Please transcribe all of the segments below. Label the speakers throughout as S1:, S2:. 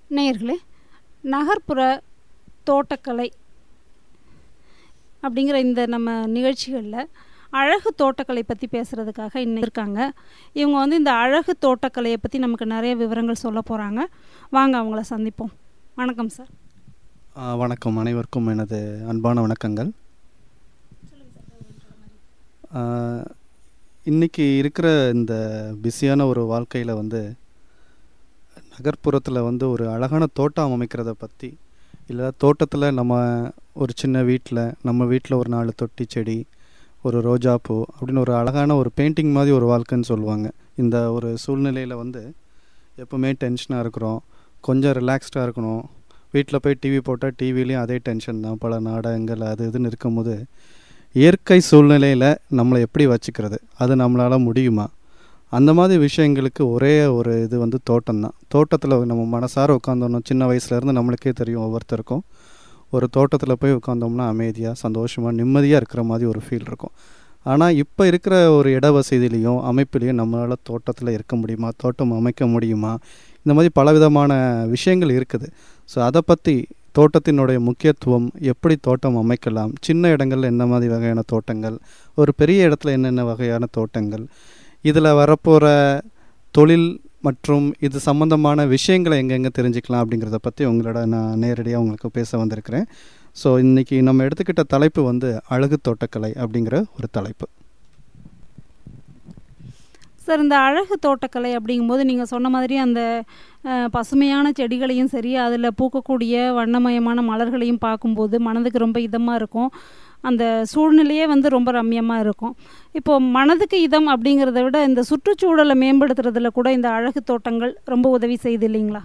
S1: நேயர்களே நகர்ப்புற தோட்டக்கலை அப்படிங்கிற இந்த நம்ம நிகழ்ச்சிகளில் அழகு தோட்டக்கலை பற்றி பேசுகிறதுக்காக இன்னும் இருக்காங்க இவங்க வந்து இந்த அழகு தோட்டக்கலையை பற்றி நமக்கு நிறைய விவரங்கள் சொல்ல போகிறாங்க வாங்க அவங்கள சந்திப்போம் வணக்கம் சார்
S2: ஆ, வணக்கம் அனைவருக்கும் எனது அன்பான வணக்கங்கள் ஆ, இன்னைக்கு இருக்கிற இந்த பிஸியான ஒரு வாழ்க்கையில் வந்து நகர்ப்புறத்தில் வந்து ஒரு அழகான தோட்டம் அமைக்கிறத பற்றி இல்லை தோட்டத்தில் நம்ம ஒரு சின்ன வீட்டில் நம்ம வீட்டில் ஒரு நாலு தொட்டி செடி ஒரு ரோஜாப்பூ அப்படின்னு ஒரு அழகான ஒரு பெயிண்டிங் மாதிரி ஒரு வாழ்க்கைன்னு சொல்லுவாங்க இந்த ஒரு சூழ்நிலையில் வந்து எப்போவுமே டென்ஷனாக இருக்கிறோம் கொஞ்சம் ரிலாக்ஸ்டாக இருக்கணும் வீட்டில் போய் டிவி போட்டால் டிவிலையும் அதே டென்ஷன் தான் பல நாடகங்கள் அது இதுன்னு இருக்கும்போது இயற்கை சூழ்நிலையில் நம்மளை எப்படி வச்சுக்கிறது அது நம்மளால் முடியுமா அந்த மாதிரி விஷயங்களுக்கு ஒரே ஒரு இது வந்து தோட்டம் தான் தோட்டத்தில் நம்ம மனசார உட்காந்தோம்னா சின்ன வயசுலேருந்து நம்மளுக்கே தெரியும் ஒவ்வொருத்தருக்கும் ஒரு தோட்டத்தில் போய் உட்காந்தோம்னா அமைதியாக சந்தோஷமாக நிம்மதியாக இருக்கிற மாதிரி ஒரு ஃபீல் இருக்கும் ஆனால் இப்போ இருக்கிற ஒரு இட வசதியிலையும் அமைப்பிலையும் நம்மளால் தோட்டத்தில் இருக்க முடியுமா தோட்டம் அமைக்க முடியுமா இந்த மாதிரி பலவிதமான விஷயங்கள் இருக்குது ஸோ அதை பற்றி தோட்டத்தினுடைய முக்கியத்துவம் எப்படி தோட்டம் அமைக்கலாம் சின்ன இடங்கள்ல என்ன மாதிரி வகையான தோட்டங்கள் ஒரு பெரிய இடத்துல என்னென்ன வகையான தோட்டங்கள் இதில் வரப்போகிற தொழில் மற்றும் இது சம்பந்தமான விஷயங்களை எங்கெங்கே தெரிஞ்சுக்கலாம் அப்படிங்கிறத பற்றி உங்களோட நான் நேரடியாக உங்களுக்கு பேச வந்திருக்கிறேன் ஸோ இன்றைக்கி நம்ம எடுத்துக்கிட்ட தலைப்பு வந்து அழகு தோட்டக்கலை அப்படிங்கிற ஒரு தலைப்பு
S1: சார் இந்த அழகு தோட்டக்கலை அப்படிங்கும்போது நீங்கள் சொன்ன மாதிரி அந்த அஹ், பசுமையான செடிகளையும் சரி அதில் பூக்கக்கூடிய வண்ணமயமான மலர்களையும் பார்க்கும்போது மனதுக்கு ரொம்ப இதமாக இருக்கும் அந்த சூழ்நிலையே வந்து ரொம்ப ரம்யமாக இருக்கும் இப்போது மனதுக்கு இதம் அப்படிங்கிறத விட இந்த சுற்றுச்சூழலை மேம்படுத்துறதுல கூட இந்த அழகு தோட்டங்கள் ரொம்ப உதவி செய்யுது இல்லைங்களா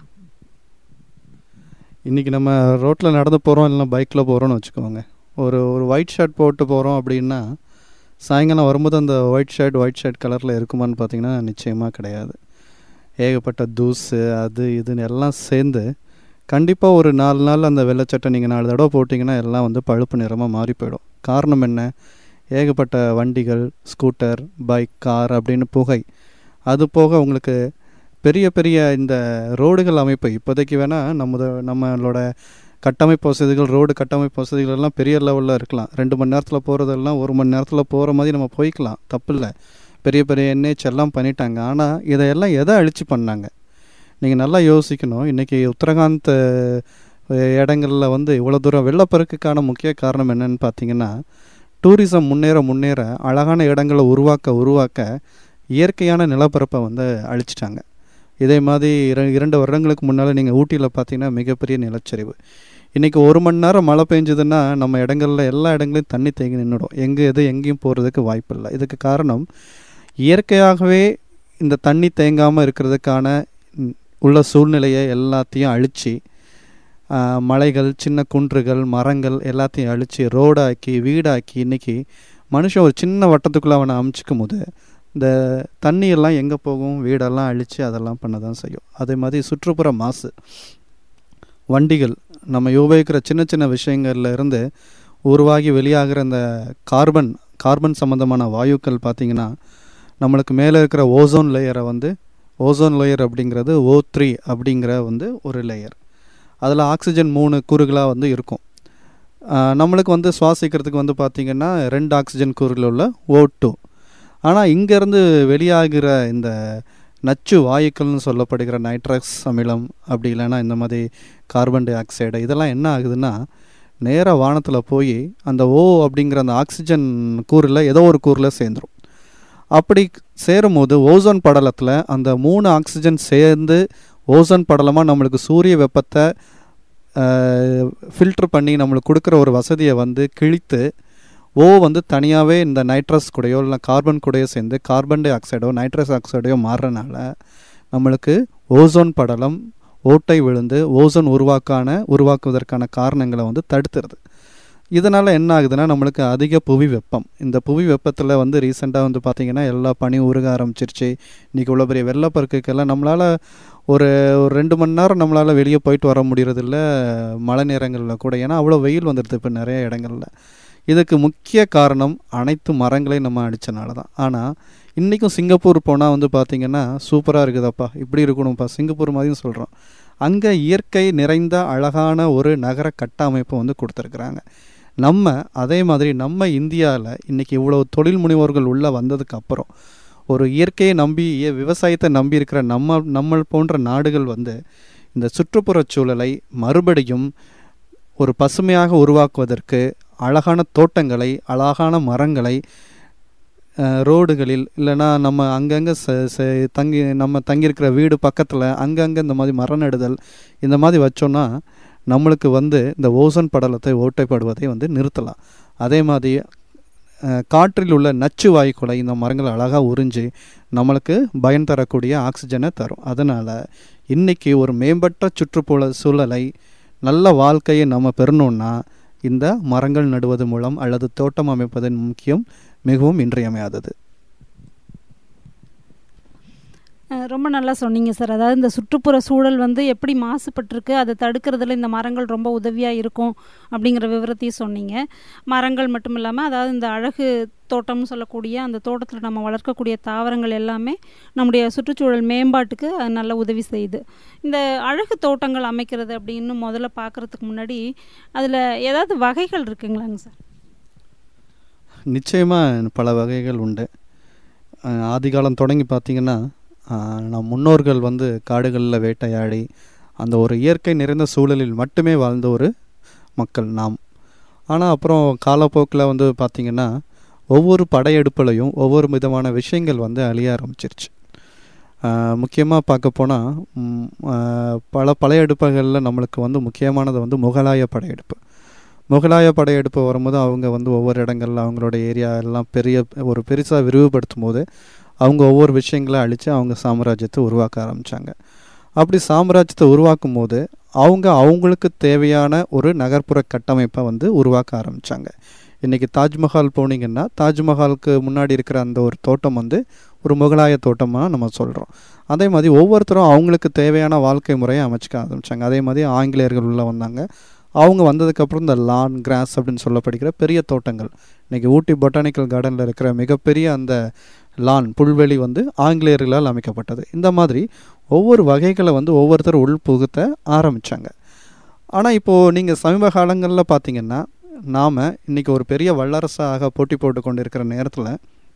S2: இன்றைக்கி நம்ம ரோட்டில் நடந்து போகிறோம் இல்லைன்னா பைக்கில் போகிறோம்னு வச்சுக்கோங்க ஒரு ஒரு ஒயிட் ஷர்ட் போட்டு போகிறோம் அப்படின்னா சாயங்காலம் வரும்போது அந்த ஒயிட் ஷர்ட் ஒயிட் ஷர்ட் கலரில் இருக்குமான்னு பார்த்தீங்கன்னா நிச்சயமாக கிடையாது ஏகப்பட்ட தூசு அது இதுன்னு எல்லாம் சேர்ந்து கண்டிப்பாக ஒரு நாலு நாள் அந்த வெள்ளைச்சட்டை நீங்கள் நாலு தடவை போட்டிங்கன்னா எல்லாம் வந்து பழுப்பு நிறமாக மாறி போயிடும் காரணம் என்ன ஏகப்பட்ட வண்டிகள் ஸ்கூட்டர் பைக் கார் அப்படின்னு புகை அது போக உங்களுக்கு பெரிய பெரிய இந்த ரோடுகள் அமைப்பு இப்போதைக்கு வேணால் நமது நம்மளோட கட்டமைப்பு வசதிகள் ரோடு கட்டமைப்பு வசதிகள் எல்லாம் பெரிய லெவலில் இருக்கலாம் ரெண்டு மணி நேரத்தில் போகிறதெல்லாம் ஒரு மணி நேரத்தில் போகிற மாதிரி நம்ம போய்க்கலாம் தப்பு இல்லை பெரிய பெரிய என்ஹெச் எல்லாம் பண்ணிட்டாங்க ஆனால் இதையெல்லாம் எதை அழிச்சு பண்ணாங்க நீங்கள் நல்லா யோசிக்கணும் இன்றைக்கி உத்தரகாண்ட் அஹ், இடங்கள்ல வந்து இவ்வளோ தூரம் வெள்ளப்பெருக்குக்கான முக்கிய காரணம் என்னன்னு பார்த்தீங்கன்னா டூரிசம் முன்னேற முன்னேற அழகான இடங்களை உருவாக்க உருவாக்க இயற்கையான நிலப்பரப்பை வந்து அழிச்சிட்டாங்க இதே மாதிரி இர- இரண்டு வருடங்களுக்கு முன்னால் நீங்கள் ஊட்டியில் பார்த்தீங்கன்னா மிகப்பெரிய நிலச்சரிவு இன்றைக்கி ஒரு மணி நேரம் மழை பெஞ்சதுன்னா நம்ம இடங்கள்ல எல்லா இடங்களையும் தண்ணி தேங்கி நின்றுடும் எங்கே எது எங்கேயும் போகிறதுக்கு வாய்ப்பு இல்லை இதுக்கு காரணம் இயற்கையாகவே இந்த தண்ணி தேங்காமல் இருக்கிறதுக்கான ம், உள்ள சூழ்நிலையை எல்லாத்தையும் அழித்து மலைகள் சின்ன குன்றுகள் மரங்கள் எல்லாத்தையும் அழித்து ரோடாக்கி வீடாக்கி இன்றைக்கி மனுஷன் ஒரு சின்ன வட்டத்துக்குள்ளே அவனை அமுச்சிக்கும் போது இந்த தண்ணியெல்லாம் எங்கே போகும் வீடெல்லாம் அழித்து அதெல்லாம் பண்ண தான் செய்யும் அதே மாதிரி சுற்றுப்புற மாசு வண்டிகள் நம்ம உபயோகிக்கிற சின்ன சின்ன விஷயங்கள்ல இருந்து உருவாகி வெளியாகிற இந்த கார்பன் கார்பன் சம்மந்தமான வாயுக்கள் பார்த்திங்கன்னா நம்மளுக்கு மேலே இருக்கிற ஓசோன் லேயரை வந்து ஓசோன் லேயர் அப்படிங்கிறது ஓ த்ரீ அப்படிங்கிற வந்து ஒரு லேயர் அதில் ஆக்சிஜன் மூணு கூறுகளாக வந்து இருக்கும் ஆஹ் நம்மளுக்கு வந்து சுவாசிக்கிறதுக்கு வந்து பார்த்திங்கன்னா ரெண்டு ஆக்சிஜன் கூறுகள் உள்ள ஓ டூ ஆனால் இங்கேருந்து வெளியாகிற இந்த நச்சு வாயுக்கள்னு சொல்லப்படுகிற நைட்ரஸ் அமிலம் அப்படி இல்லைன்னா இந்த மாதிரி கார்பன் டை ஆக்சைடு இதெல்லாம் என்ன ஆகுதுன்னா நேராக வானத்தில் போய் அந்த ஓ அப்படிங்கிற அந்த ஆக்சிஜன் கூறில் ஏதோ ஒரு கூறில் சேர்ந்துரும் அப்படி சேரும்போது ஓசோன் படலத்தில் அந்த மூணு ஆக்சிஜன் சேர்ந்து ஓசோன் படலமாக நம்மளுக்கு சூரிய வெப்பத்தை ஃபில்டர் பண்ணி நம்மளுக்கு கொடுக்குற ஒரு வசதியை வந்து கிழித்து ஓ வந்து தனியாகவே இந்த நைட்ரஸ் கூடயோ இல்லை கார்பன் கூடயோ சேர்ந்து கார்பன் டை ஆக்சைடோ நைட்ரஸ் ஆக்சைடோ மாறுறனால நம்மளுக்கு ஓசோன் படலம் ஓட்டை விழுந்து ஓசோன் உருவாக்கான உருவாக்குவதற்கான காரணங்களை வந்து தடுத்துருது இதனால் என்ன ஆகுதுன்னா நம்மளுக்கு அதிக புவி வெப்பம் இந்த புவி வெப்பத்தில் வந்து ரீசெண்டாக வந்து பார்த்திங்கன்னா எல்லா பனியும் உருக ஆரம்பிச்சிருச்சு இன்றைக்கி இவ்வளோ பெரிய வெள்ளப்பெருக்குக்கெல்லாம் நம்மளால் ஒரு ஒரு ரெண்டு மணி நேரம் நம்மளால் வெளியே போயிட்டு வர முடியறதில்ல மழை நேரங்களில் கூட ஏன்னா அவ்வளோ வெயில் வந்துடுது இப்போ நிறைய இடங்களில் இதுக்கு முக்கிய காரணம் அனைத்து மரங்களையும் நம்ம அடித்தனால தான் ஆனால் இன்றைக்கும் சிங்கப்பூர் போனால் வந்து பார்த்திங்கன்னா சூப்பராக இருக்குதாப்பா இப்படி இருக்கணும்ப்பா சிங்கப்பூர் மாதிரியும் சொல்கிறோம் அங்கே இயற்கை நிறைந்த அழகான ஒரு நகர கட்டமைப்பை வந்து கொடுத்துருக்குறாங்க நம்ம அதே மாதிரி நம்ம இந்தியாவில் இன்றைக்கி இவ்வளோ தொழில் முனைவோர்கள் உள்ளே வந்ததுக்கு அப்புறம் ஒரு இயற்கையை நம்பி இய- விவசாயத்தை நம்பி இருக்கிற நம்ம நம்ம போன்ற நாடுகள் வந்து இந்த சுற்றுப்புறச் சூழலை மறுபடியும் ஒரு பசுமையாக உருவாக்குவதற்கு அழகான தோட்டங்களை அழகான மரங்களை அஹ், ரோடுகளில் இல்லைன்னா நம்ம அங்கங்கே ச ச தங்கி நம்ம தங்கியிருக்கிற வீடு பக்கத்தில் அங்கங்கே இந்த மாதிரி மரம் நடுதல் இந்த மாதிரி வச்சோன்னா நம்மளுக்கு வந்து இந்த ஓசோன் படலத்தை ஓட்டைப்படுவதை வந்து நிறுத்தலாம் அதே மாதிரி அஹ், காற்றில் உள்ள நச்சு வாயுக்களை இந்த மரங்கள் அழகாக உறிஞ்சி நம்மளுக்கு பயன் தரக்கூடிய ஆக்சிஜனை தரும் அதனால் இன்றைக்கி ஒரு மேம்பட்ட சுற்றுப்புற சூழலை நல்ல வாழ்க்கையை நம்ம பெறணும்னா இந்த மரங்கள் நடுவது மூலம் அல்லது தோட்டம் அமைப்பதன் முக்கியம் மிகவும் இன்றியமையாதது
S1: அஹ் ரொம்ப நல்லா சொன்னீங்க சார் அதாவது இந்த சுற்றுப்புற சூழல் வந்து எப்படி மாசுபட்டிருக்கு அதை தடுக்கிறதுல இந்த மரங்கள் ரொம்ப உதவியாக இருக்கும் அப்படிங்கிற விவரத்தையும் சொன்னீங்க மரங்கள் மட்டும் இல்லாமல் அதாவது இந்த அழகு தோட்டம்னு சொல்லக்கூடிய அந்த தோட்டத்தில் நம்ம வளர்க்கக்கூடிய தாவரங்கள் எல்லாமே நம்முடைய சுற்றுச்சூழல் மேம்பாட்டுக்கு அது நல்ல உதவி செய்யுது இந்த அழகு தோட்டங்கள் அமைக்கிறது அப்படின்னு முதல்ல பார்க்குறதுக்கு முன்னாடி அதில் ஏதாவது வகைகள் இருக்குங்களாங்க சார்
S2: நிச்சயமாக பல வகைகள் உண்டு அஹ் ஆதிகாலம் தொடங்கி பார்த்தீங்கன்னா அஹ் நம் முன்னோர்கள் வந்து காடுகளில் வேட்டையாடி அந்த ஒரு இயற்கை நிறைந்த சூழலில் மட்டுமே வாழ்ந்த ஒரு மக்கள் நாம் ஆனால் அப்புறம் காலப்போக்கில் வந்து பார்த்திங்கன்னா ஒவ்வொரு படையெடுப்புலையும் ஒவ்வொரு விதமான விஷயங்கள் வந்து அழிய ஆரம்பிச்சிருச்சு முக்கியமாக பார்க்க போனால் பல படையெடுப்புகளில் நம்மளுக்கு வந்து முக்கியமானது வந்து முகலாய படையெடுப்பு முகலாய படையெடுப்பு வரும்போது அவங்க வந்து ஒவ்வொரு இடங்கள்ல அவங்களோட ஏரியா எல்லாம் பெரிய ஒரு பெருசாக விரிவுபடுத்தும் போது அவங்க ஒவ்வொரு விஷயங்களை அழித்து அவங்க சாம்ராஜ்யத்தை உருவாக்க ஆரம்பித்தாங்க அப்படி சாம்ராஜ்யத்தை உருவாக்கும் போது அவங்க அவங்களுக்கு தேவையான ஒரு நகர்ப்புற கட்டமைப்பை வந்து உருவாக்க ஆரம்பித்தாங்க இன்றைக்கி தாஜ்மஹால் போனீங்கன்னா தாஜ்மஹாலுக்கு முன்னாடி இருக்கிற அந்த ஒரு தோட்டம் வந்து ஒரு முகலாய தோட்டமாக நம்ம சொல்கிறோம் அதே மாதிரி ஒவ்வொருத்தரும் அவங்களுக்கு தேவையான வாழ்க்கை முறையை அமைச்சிக்க ஆரம்பித்தாங்க அதே மாதிரி ஆங்கிலேயர்கள் உள்ளே வந்தாங்க அவங்க வந்ததுக்கப்புறம் இந்த லான் கிராஸ் அப்படின்னு சொல்லப்படுகிற பெரிய தோட்டங்கள் இன்றைக்கி ஊட்டி பொட்டானிக்கல் கார்டனில் இருக்கிற மிகப்பெரிய அந்த லான் புல்வெளி வந்து ஆங்கிலேயர்களால் அமைக்கப்பட்டது இந்த மாதிரி ஒவ்வொரு வகைகளை வந்து ஒவ்வொருத்தர் உள் புகுத்த ஆரம்பித்தாங்க ஆனால் இப்போது நீங்கள் சமீப காலங்களில் பார்த்தீங்கன்னா நாம் இன்றைக்கி ஒரு பெரிய வல்லரசாக போட்டி போட்டு கொண்டு இருக்கிற நேரத்தில்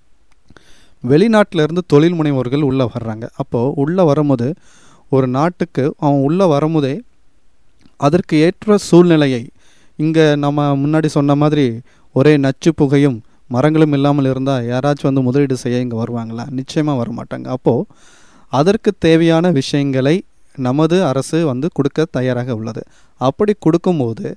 S2: வெளிநாட்டிலேருந்து தொழில் முனைவோர்கள் உள்ளே வர்றாங்க அப்போது உள்ளே வரும்போது ஒரு நாட்டுக்கு அவன் உள்ளே வரும்போதே அதற்கு ஏற்ற சூழ்நிலையை இங்கே நம்ம முன்னாடி சொன்ன மாதிரி ஒரே நச்சு புகையும் மரங்களும் இல்லாமல் இருந்தால் யாராச்சும் வந்து முதலீடு செய்ய இங்கே வருவாங்களா நிச்சயமாக வரமாட்டாங்க அப்போது அதற்கு தேவையான விஷயங்களை நமது அரசு வந்து கொடுக்க தயாராக உள்ளது அப்படி கொடுக்கும்போது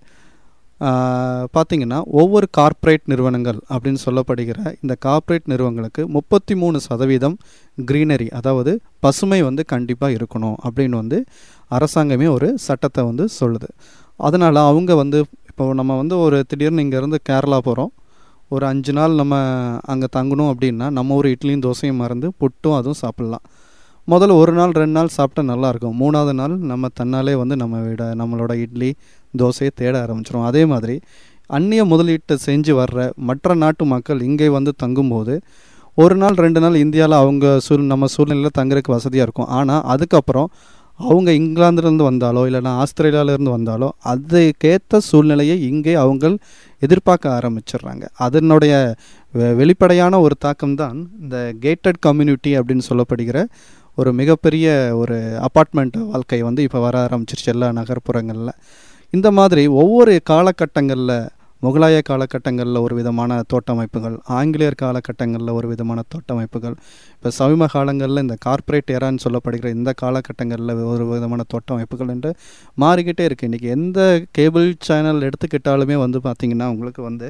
S2: பார்த்திங்கன்னா ஒவ்வொரு கார்ப்பரேட் நிறுவனங்கள் அப்படின்னு சொல்லப்படுகிற இந்த கார்ப்பரேட் நிறுவனங்களுக்கு முப்பத்தி மூணு சதவீதம் க்ரீனரி அதாவது பசுமை வந்து கண்டிப்பாக இருக்கணும் அப்படின்னு வந்து அரசாங்கமே ஒரு சட்டத்தை வந்து சொல்லுது அதனால் அவங்க வந்து இப்போ நம்ம வந்து ஒரு திடீர்னு இங்கேருந்து கேரளா போகிறோம் ஒரு அஞ்சு நாள் நம்ம அங்கே தங்கணும் அப்படின்னா நம்ம ஒரு இட்லியும் தோசையும் மறந்து புட்டும் அதுவும் சாப்பிட்லாம் முதல்ல ஒரு நாள் ரெண்டு நாள் சாப்பிட்டா நல்லாயிருக்கும் மூணாவது நாள் நம்ம தன்னாலே வந்து நம்ம விட நம்மளோட இட்லி தோசையை தேட ஆரம்பிச்சிடும் அதே மாதிரி அந்நிய முதலீட்டை செஞ்சு வர்ற மற்ற நாட்டு மக்கள் இங்கே வந்து தங்கும்போது ஒரு நாள் ரெண்டு நாள் இந்தியாவில் அவங்க சூழ் நம்ம சூழ்நிலையில் தங்குறதுக்கு வசதியாக இருக்கும் ஆனால் அதுக்கப்புறம் அவங்க இங்கிலாந்துலேருந்து வந்தாலோ இல்லைனா ஆஸ்திரேலியாவிலேருந்து வந்தாலோ அதுக்கேற்ற சூழ்நிலையை இங்கே அவங்க எதிர்பார்க்க ஆரம்பிச்சிடுறாங்க அதனுடைய வெளிப்படையான ஒரு தாக்கம் தான் இந்த கேட்டட் கம்யூனிட்டி அப்படின்னு சொல்லப்படுகிற ஒரு மிகப்பெரிய ஒரு அப்பார்ட்மெண்ட் வாழ்க்கை வந்து இப்போ வர ஆரம்பிச்சிருச்சு எல்லா நகர்ப்புறங்களில் இந்த மாதிரி ஒவ்வொரு காலகட்டங்களில் முகலாய காலகட்டங்களில் ஒரு விதமான தோட்டமைப்புகள் ஆங்கிலேயர் காலகட்டங்களில் ஒரு விதமான தோட்டமைப்புகள் இப்போ சமீப காலங்களில் இந்த கார்ப்பரேட் ஏரான்னு சொல்லப்படுகிற இந்த காலகட்டங்களில் ஒரு விதமான தோட்டமைப்புகள் என்று மாறிக்கிட்டே இருக்குது இன்றைக்கி எந்த கேபிள் சேனல் எடுத்துக்கிட்டாலுமே வந்து பார்த்திங்கன்னா உங்களுக்கு வந்து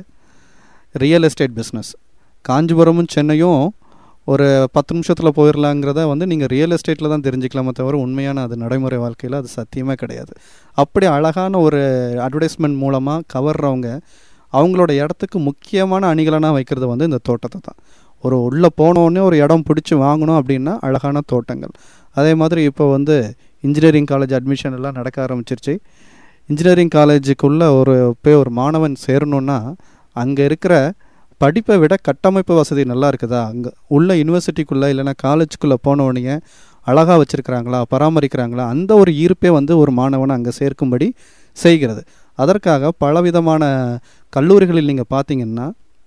S2: ரியல் எஸ்டேட் பிஸ்னஸ் காஞ்சிபுரமும் சென்னையும் ஒரு பத்து நிமிஷத்தில் போயிடலாங்கிறத வந்து நீங்கள் ரியல் எஸ்டேட்டில் தான் தெரிஞ்சுக்கலாமே தவிர உண்மையான அது நடைமுறை வாழ்க்கையில் அது சத்தியமே கிடையாது அப்படி அழகான ஒரு அட்வர்டைஸ்மெண்ட் மூலமாக கவர்றவங்க அவங்களோட இடத்துக்கு முக்கியமான அணிகலனாக வைக்கிறது வந்து இந்த தோட்டத்தை தான் ஒரு உள்ளே போனோடனே ஒரு இடம் பிடிச்சி வாங்கணும் அப்படின்னா அழகான தோட்டங்கள் அதே மாதிரி இப்போ வந்து இன்ஜினியரிங் காலேஜ் அட்மிஷன் எல்லாம் நடக்க ஆரம்பிச்சிருச்சு இன்ஜினியரிங் காலேஜுக்குள்ளே ஒரு போய் ஒரு மாணவன் சேரணுன்னா அங்கே இருக்கிற படிப்பை விட கட்டமைப்பு வசதி நல்லா இருக்குதா அங்கே உள்ள யூனிவர்சிட்டிக்குள்ளே இல்லைனா காலேஜுக்குள்ளே போன உடனே அழகாக வச்சுருக்கிறாங்களா பராமரிக்கிறாங்களா அந்த ஒரு ஈர்ப்பே வந்து ஒரு மாணவனை அங்கே சேர்க்கும்படி செய்கிறது அதற்காக பலவிதமான கல்லூரிகளில் நீங்கள் பார்த்தீங்கன்னா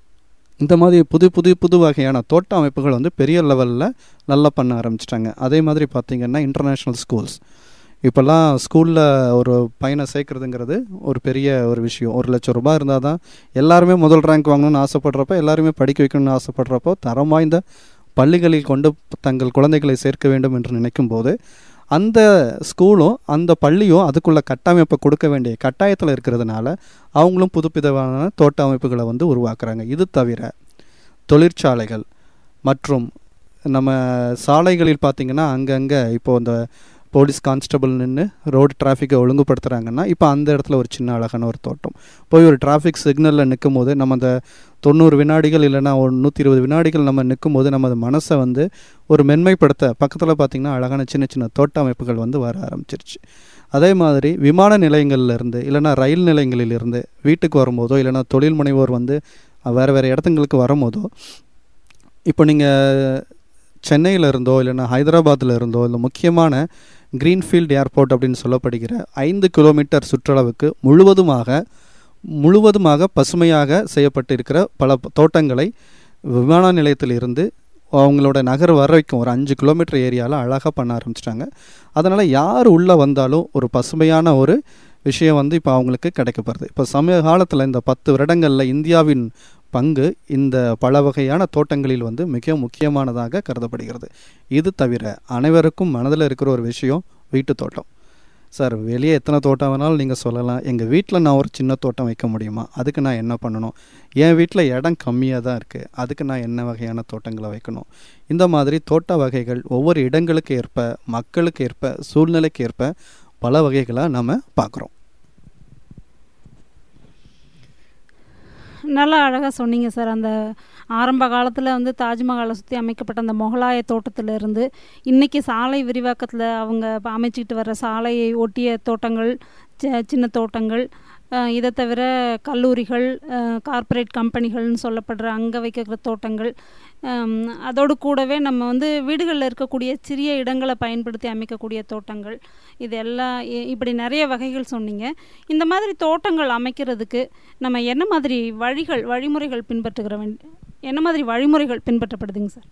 S2: இந்த மாதிரி புது புது புது வகையான தோட்ட அமைப்புகள் வந்து பெரிய லெவலில் நல்லா பண்ண ஆரம்பிச்சிட்டாங்க அதே மாதிரி பார்த்தீங்கன்னா இன்டர்நேஷ்னல் ஸ்கூல்ஸ் இப்போல்லாம் ஸ்கூலில் ஒரு பையனை சேர்க்குறதுங்கிறது ஒரு பெரிய ஒரு விஷயம் ஒரு லட்சம் ரூபாய் இருந்தால் தான் எல்லாருமே முதல் ரேங்க் வாங்கணும்னு ஆசைப்படுறப்ப எல்லாருமே படிக்க வைக்கணும்னு ஆசைப்படுறப்போ தரம் வாய்ந்த பள்ளிகளில் கொண்டு தங்கள் குழந்தைகளை சேர்க்க வேண்டும் என்று நினைக்கும் போது அந்த ஸ்கூலும் அந்த பள்ளியும் அதுக்குள்ள கட்டமைப்பை கொடுக்க வேண்டிய கட்டாயத்தில் இருக்கிறதுனால அவங்களும் புதுப்பிதமான தோட்ட அமைப்புகளை வந்து உருவாக்குறாங்க இது தவிர தொழிற்சாலைகள் மற்றும் நம்ம சாலைகளில் பார்த்திங்கன்னா அங்கங்கே இப்போது இந்த போலீஸ் கான்ஸ்டபிள் நின்று ரோடு டிராஃபிக்கை ஒழுங்குபடுத்துகிறாங்கன்னா இப்போ அந்த இடத்துல ஒரு சின்ன அழகான ஒரு தோட்டம் போய் ஒரு டிராஃபிக் சிக்னலில் நிற்கும் போது நம்ம அந்த தொண்ணூறு வினாடிகள் இல்லைன்னா ஒரு நூற்றி இருபது வினாடிகள் நம்ம நிற்கும் போது நம்ம மனசை வந்து ஒரு மென்மைப்படுத்த பக்கத்தில் பார்த்திங்கன்னா அழகான சின்ன சின்ன தோட்ட அமைப்புகள் வந்து வர ஆரம்பிச்சிருச்சு அதே மாதிரி விமான நிலையங்கள்லேருந்து இல்லைனா ரயில் நிலையங்களிலிருந்து வீட்டுக்கு வரும்போதோ இல்லைனா தொழில் முனைவோர் வந்து வேறு வேறு இடத்துங்களுக்கு வரும்போதோ இப்போ நீங்கள் சென்னையில் இருந்தோ இல்லைன்னா ஹைதராபாத்தில் இருந்தோ இல்லை முக்கியமான கிரீன்ஃபீல்ட் ஏர்போர்ட் அப்படின்னு சொல்லப்படுகிற ஐந்து கிலோமீட்டர் சுற்றளவுக்கு முழுவதுமாக முழுவதுமாக பசுமையாக செய்யப்பட்டு இருக்கிற பல தோட்டங்களை விமான நிலையத்தில் இருந்து அவங்களோட நகர் வர வைக்கும் ஒரு அஞ்சு கிலோமீட்டர் ஏரியாவில் அழகாக பண்ண ஆரம்பிச்சிட்டாங்க அதனால் யார் உள்ளே வந்தாலும் ஒரு பசுமையான ஒரு விஷயம் வந்து இப்போ அவங்களுக்கு கிடைக்கப்படுது இப்போ சமீப காலத்தில் இந்த பத்து வருடங்களில் இந்தியாவின் பங்கு இந்த பல வகையான தோட்டங்களில் வந்து மிக முக்கியமானதாக கருதப்படுகிறது இது தவிர அனைவருக்கும் மனதில் இருக்கிற ஒரு விஷயம் வீட்டு தோட்டம் சார் வெளியே எத்தனை தோட்டம் வேணாலும் நீங்கள் சொல்லலாம் எங்கள் வீட்டில் நான் ஒரு சின்ன தோட்டம் வைக்க முடியுமா அதுக்கு நான் என்ன பண்ணணும் என் வீட்டில் இடம் கம்மியாக தான் இருக்குது அதுக்கு நான் என்ன வகையான தோட்டங்களை வைக்கணும் இந்த மாதிரி தோட்ட வகைகள் ஒவ்வொரு இடங்களுக்கு ஏற்ப மக்களுக்கு ஏற்ப சூழ்நிலைக்கு ஏற்ப பல வகைகளை நம்ம பார்க்குறோம்
S1: நல்லா அழகாக சொன்னீங்க சார் அந்த ஆரம்ப காலத்தில் வந்து தாஜ்மஹாலை சுற்றி அமைக்கப்பட்ட அந்த மொகலாய தோட்டத்திலிருந்து இன்றைக்கி சாலை விரிவாக்கத்தில் அவங்க அமைச்சிக்கிட்டு வர சாலையை ஒட்டிய தோட்டங்கள் சின்ன தோட்டங்கள் இதை தவிர கல்லூரிகள் கார்ப்பரேட் கம்பெனிகள்னு சொல்லப்படுற அங்கே வைக்கிற தோட்டங்கள் அதோடு கூடவே நம்ம வந்து வீடுகளில் இருக்கக்கூடிய சிறிய இடங்களை பயன்படுத்தி அமைக்கக்கூடிய தோட்டங்கள் இது எல்லாம் இப்படி நிறைய வகைகள் சொன்னீங்க இந்த மாதிரி தோட்டங்கள் அமைக்கிறதுக்கு நம்ம என்ன மாதிரி வழிகள் வழிமுறைகள் பின்பற்றுகிற வேண்டிய என்ன மாதிரி வழிமுறைகள் பின்பற்றப்படுதுங்க சார்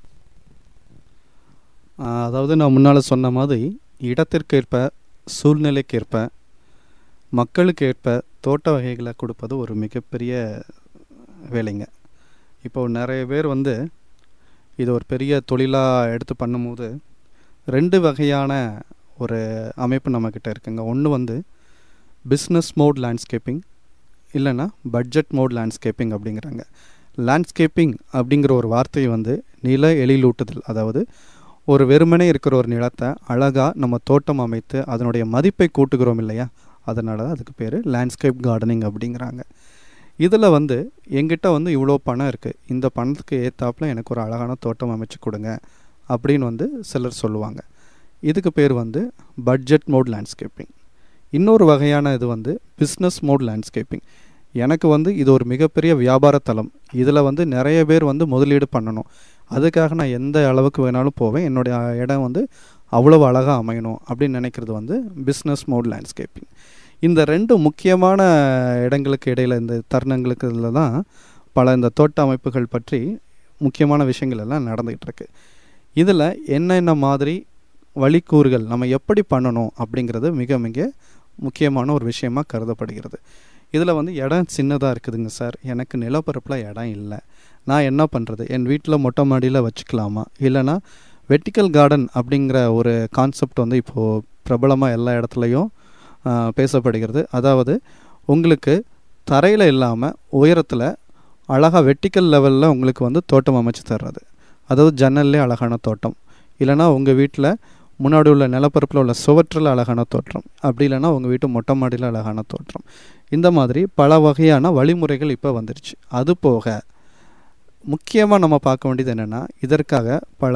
S2: அதாவது நான் முன்னால் சொன்ன மாதிரி இடத்திற்கேற்ப சூழ்நிலைக்கேற்ப மக்களுக்கு ஏற்ப தோட்ட வகைகளை கொடுப்பது ஒரு மிகப்பெரிய வேலைங்க இப்போ நிறைய பேர் வந்து இது ஒரு பெரிய தொழிலாக எடுத்து பண்ணும்போது ரெண்டு வகையான ஒரு அமைப்பு நம்மக்கிட்ட இருக்குங்க ஒன்று வந்து பிஸ்னஸ் மோட் லேண்ட்ஸ்கேப்பிங் இல்லைன்னா பட்ஜெட் மோட் லேண்ட்ஸ்கேப்பிங் அப்படிங்கிறாங்க லேண்ட்ஸ்கேப்பிங் அப்படிங்கிற ஒரு வார்த்தை வந்து நில எழிலூட்டுதல் அதாவது ஒரு வெறுமனே இருக்கிற ஒரு நிலத்தை அழகாக நம்ம தோட்டம் அமைத்து அதனுடைய மதிப்பை கூட்டுகிறோம் இல்லையா அதனால தான் அதுக்கு பேர் லேண்ட்ஸ்கேப் கார்டனிங் அப்படிங்கிறாங்க இதில் வந்து எங்கிட்ட வந்து இவ்வளோ பணம் இருக்குது இந்த பணத்துக்கு ஏற்றாப்புல எனக்கு ஒரு அழகான தோட்டம் அமைச்சு கொடுங்க அப்படின்னு வந்து சிலர் சொல்லுவாங்க இதுக்கு பேர் வந்து பட்ஜெட் மோட் லேண்ட்ஸ்கேப்பிங் இன்னொரு வகையான இது வந்து பிஸ்னஸ் மோட் லேண்ட்ஸ்கேப்பிங் எனக்கு வந்து இது ஒரு மிகப்பெரிய வியாபார தளம் இதில் வந்து நிறைய பேர் வந்து முதலீடு பண்ணணும் அதுக்காக நான் எந்த அளவுக்கு வேணாலும் போவேன் என்னுடைய இடம் வந்து அவ்வளவு அழகாக அமையணும் அப்படின்னு நினைக்கிறது வந்து பிஸ்னஸ் மோட் லேண்ட்ஸ்கேப்பிங் இந்த ரெண்டு முக்கியமான இடங்களுக்கு இடையில் இந்த தருணங்களுக்கு இதில் தான் பல இந்த தோட்ட அமைப்புகள் பற்றி முக்கியமான விஷயங்கள் எல்லாம் நடந்துகிட்டு இருக்கு இதில் என்னென்ன மாதிரி வழிக்கூறுகள் நம்ம எப்படி பண்ணணும் அப்படிங்கிறது மிக மிக முக்கியமான ஒரு விஷயமாக கருதப்படுகிறது இதில் வந்து இடம் சின்னதாக இருக்குதுங்க சார் எனக்கு நிலப்பரப்பில் இடம் இல்லை நான் என்ன பண்ணுறது என் வீட்டில் மொட்டை மாடியில் வச்சுக்கலாமா இல்லைனா வெர்டிக்கல் கார்டன் அப்படிங்கிற ஒரு கான்செப்ட் வந்து இப்போது பிரபலமாக எல்லா இடத்துலையும் பேசப்படுகிறது அதாவது உங்களுக்கு தரையில் இல்லாமல் உயரத்தில் அழகாக வெர்டிக்கல் லெவலில் உங்களுக்கு வந்து தோட்டம் அமைச்சு தர்றது அதாவது ஜன்னல்லே அழகான தோட்டம் இல்லைனா உங்கள் வீட்டில் முன்னாடி உள்ள நிலப்பரப்பில் உள்ள சுவற்றில் அழகான தோற்றம் அப்படி இல்லைனா உங்கள் வீட்டு மொட்டை மாடியில் அழகான தோற்றம் இந்த மாதிரி பல வகையான வழிமுறைகள் இப்போ வந்துருச்சு அது போக முக்கியமாக நம்ம பார்க்க வேண்டியது என்னென்னா இதற்காக பல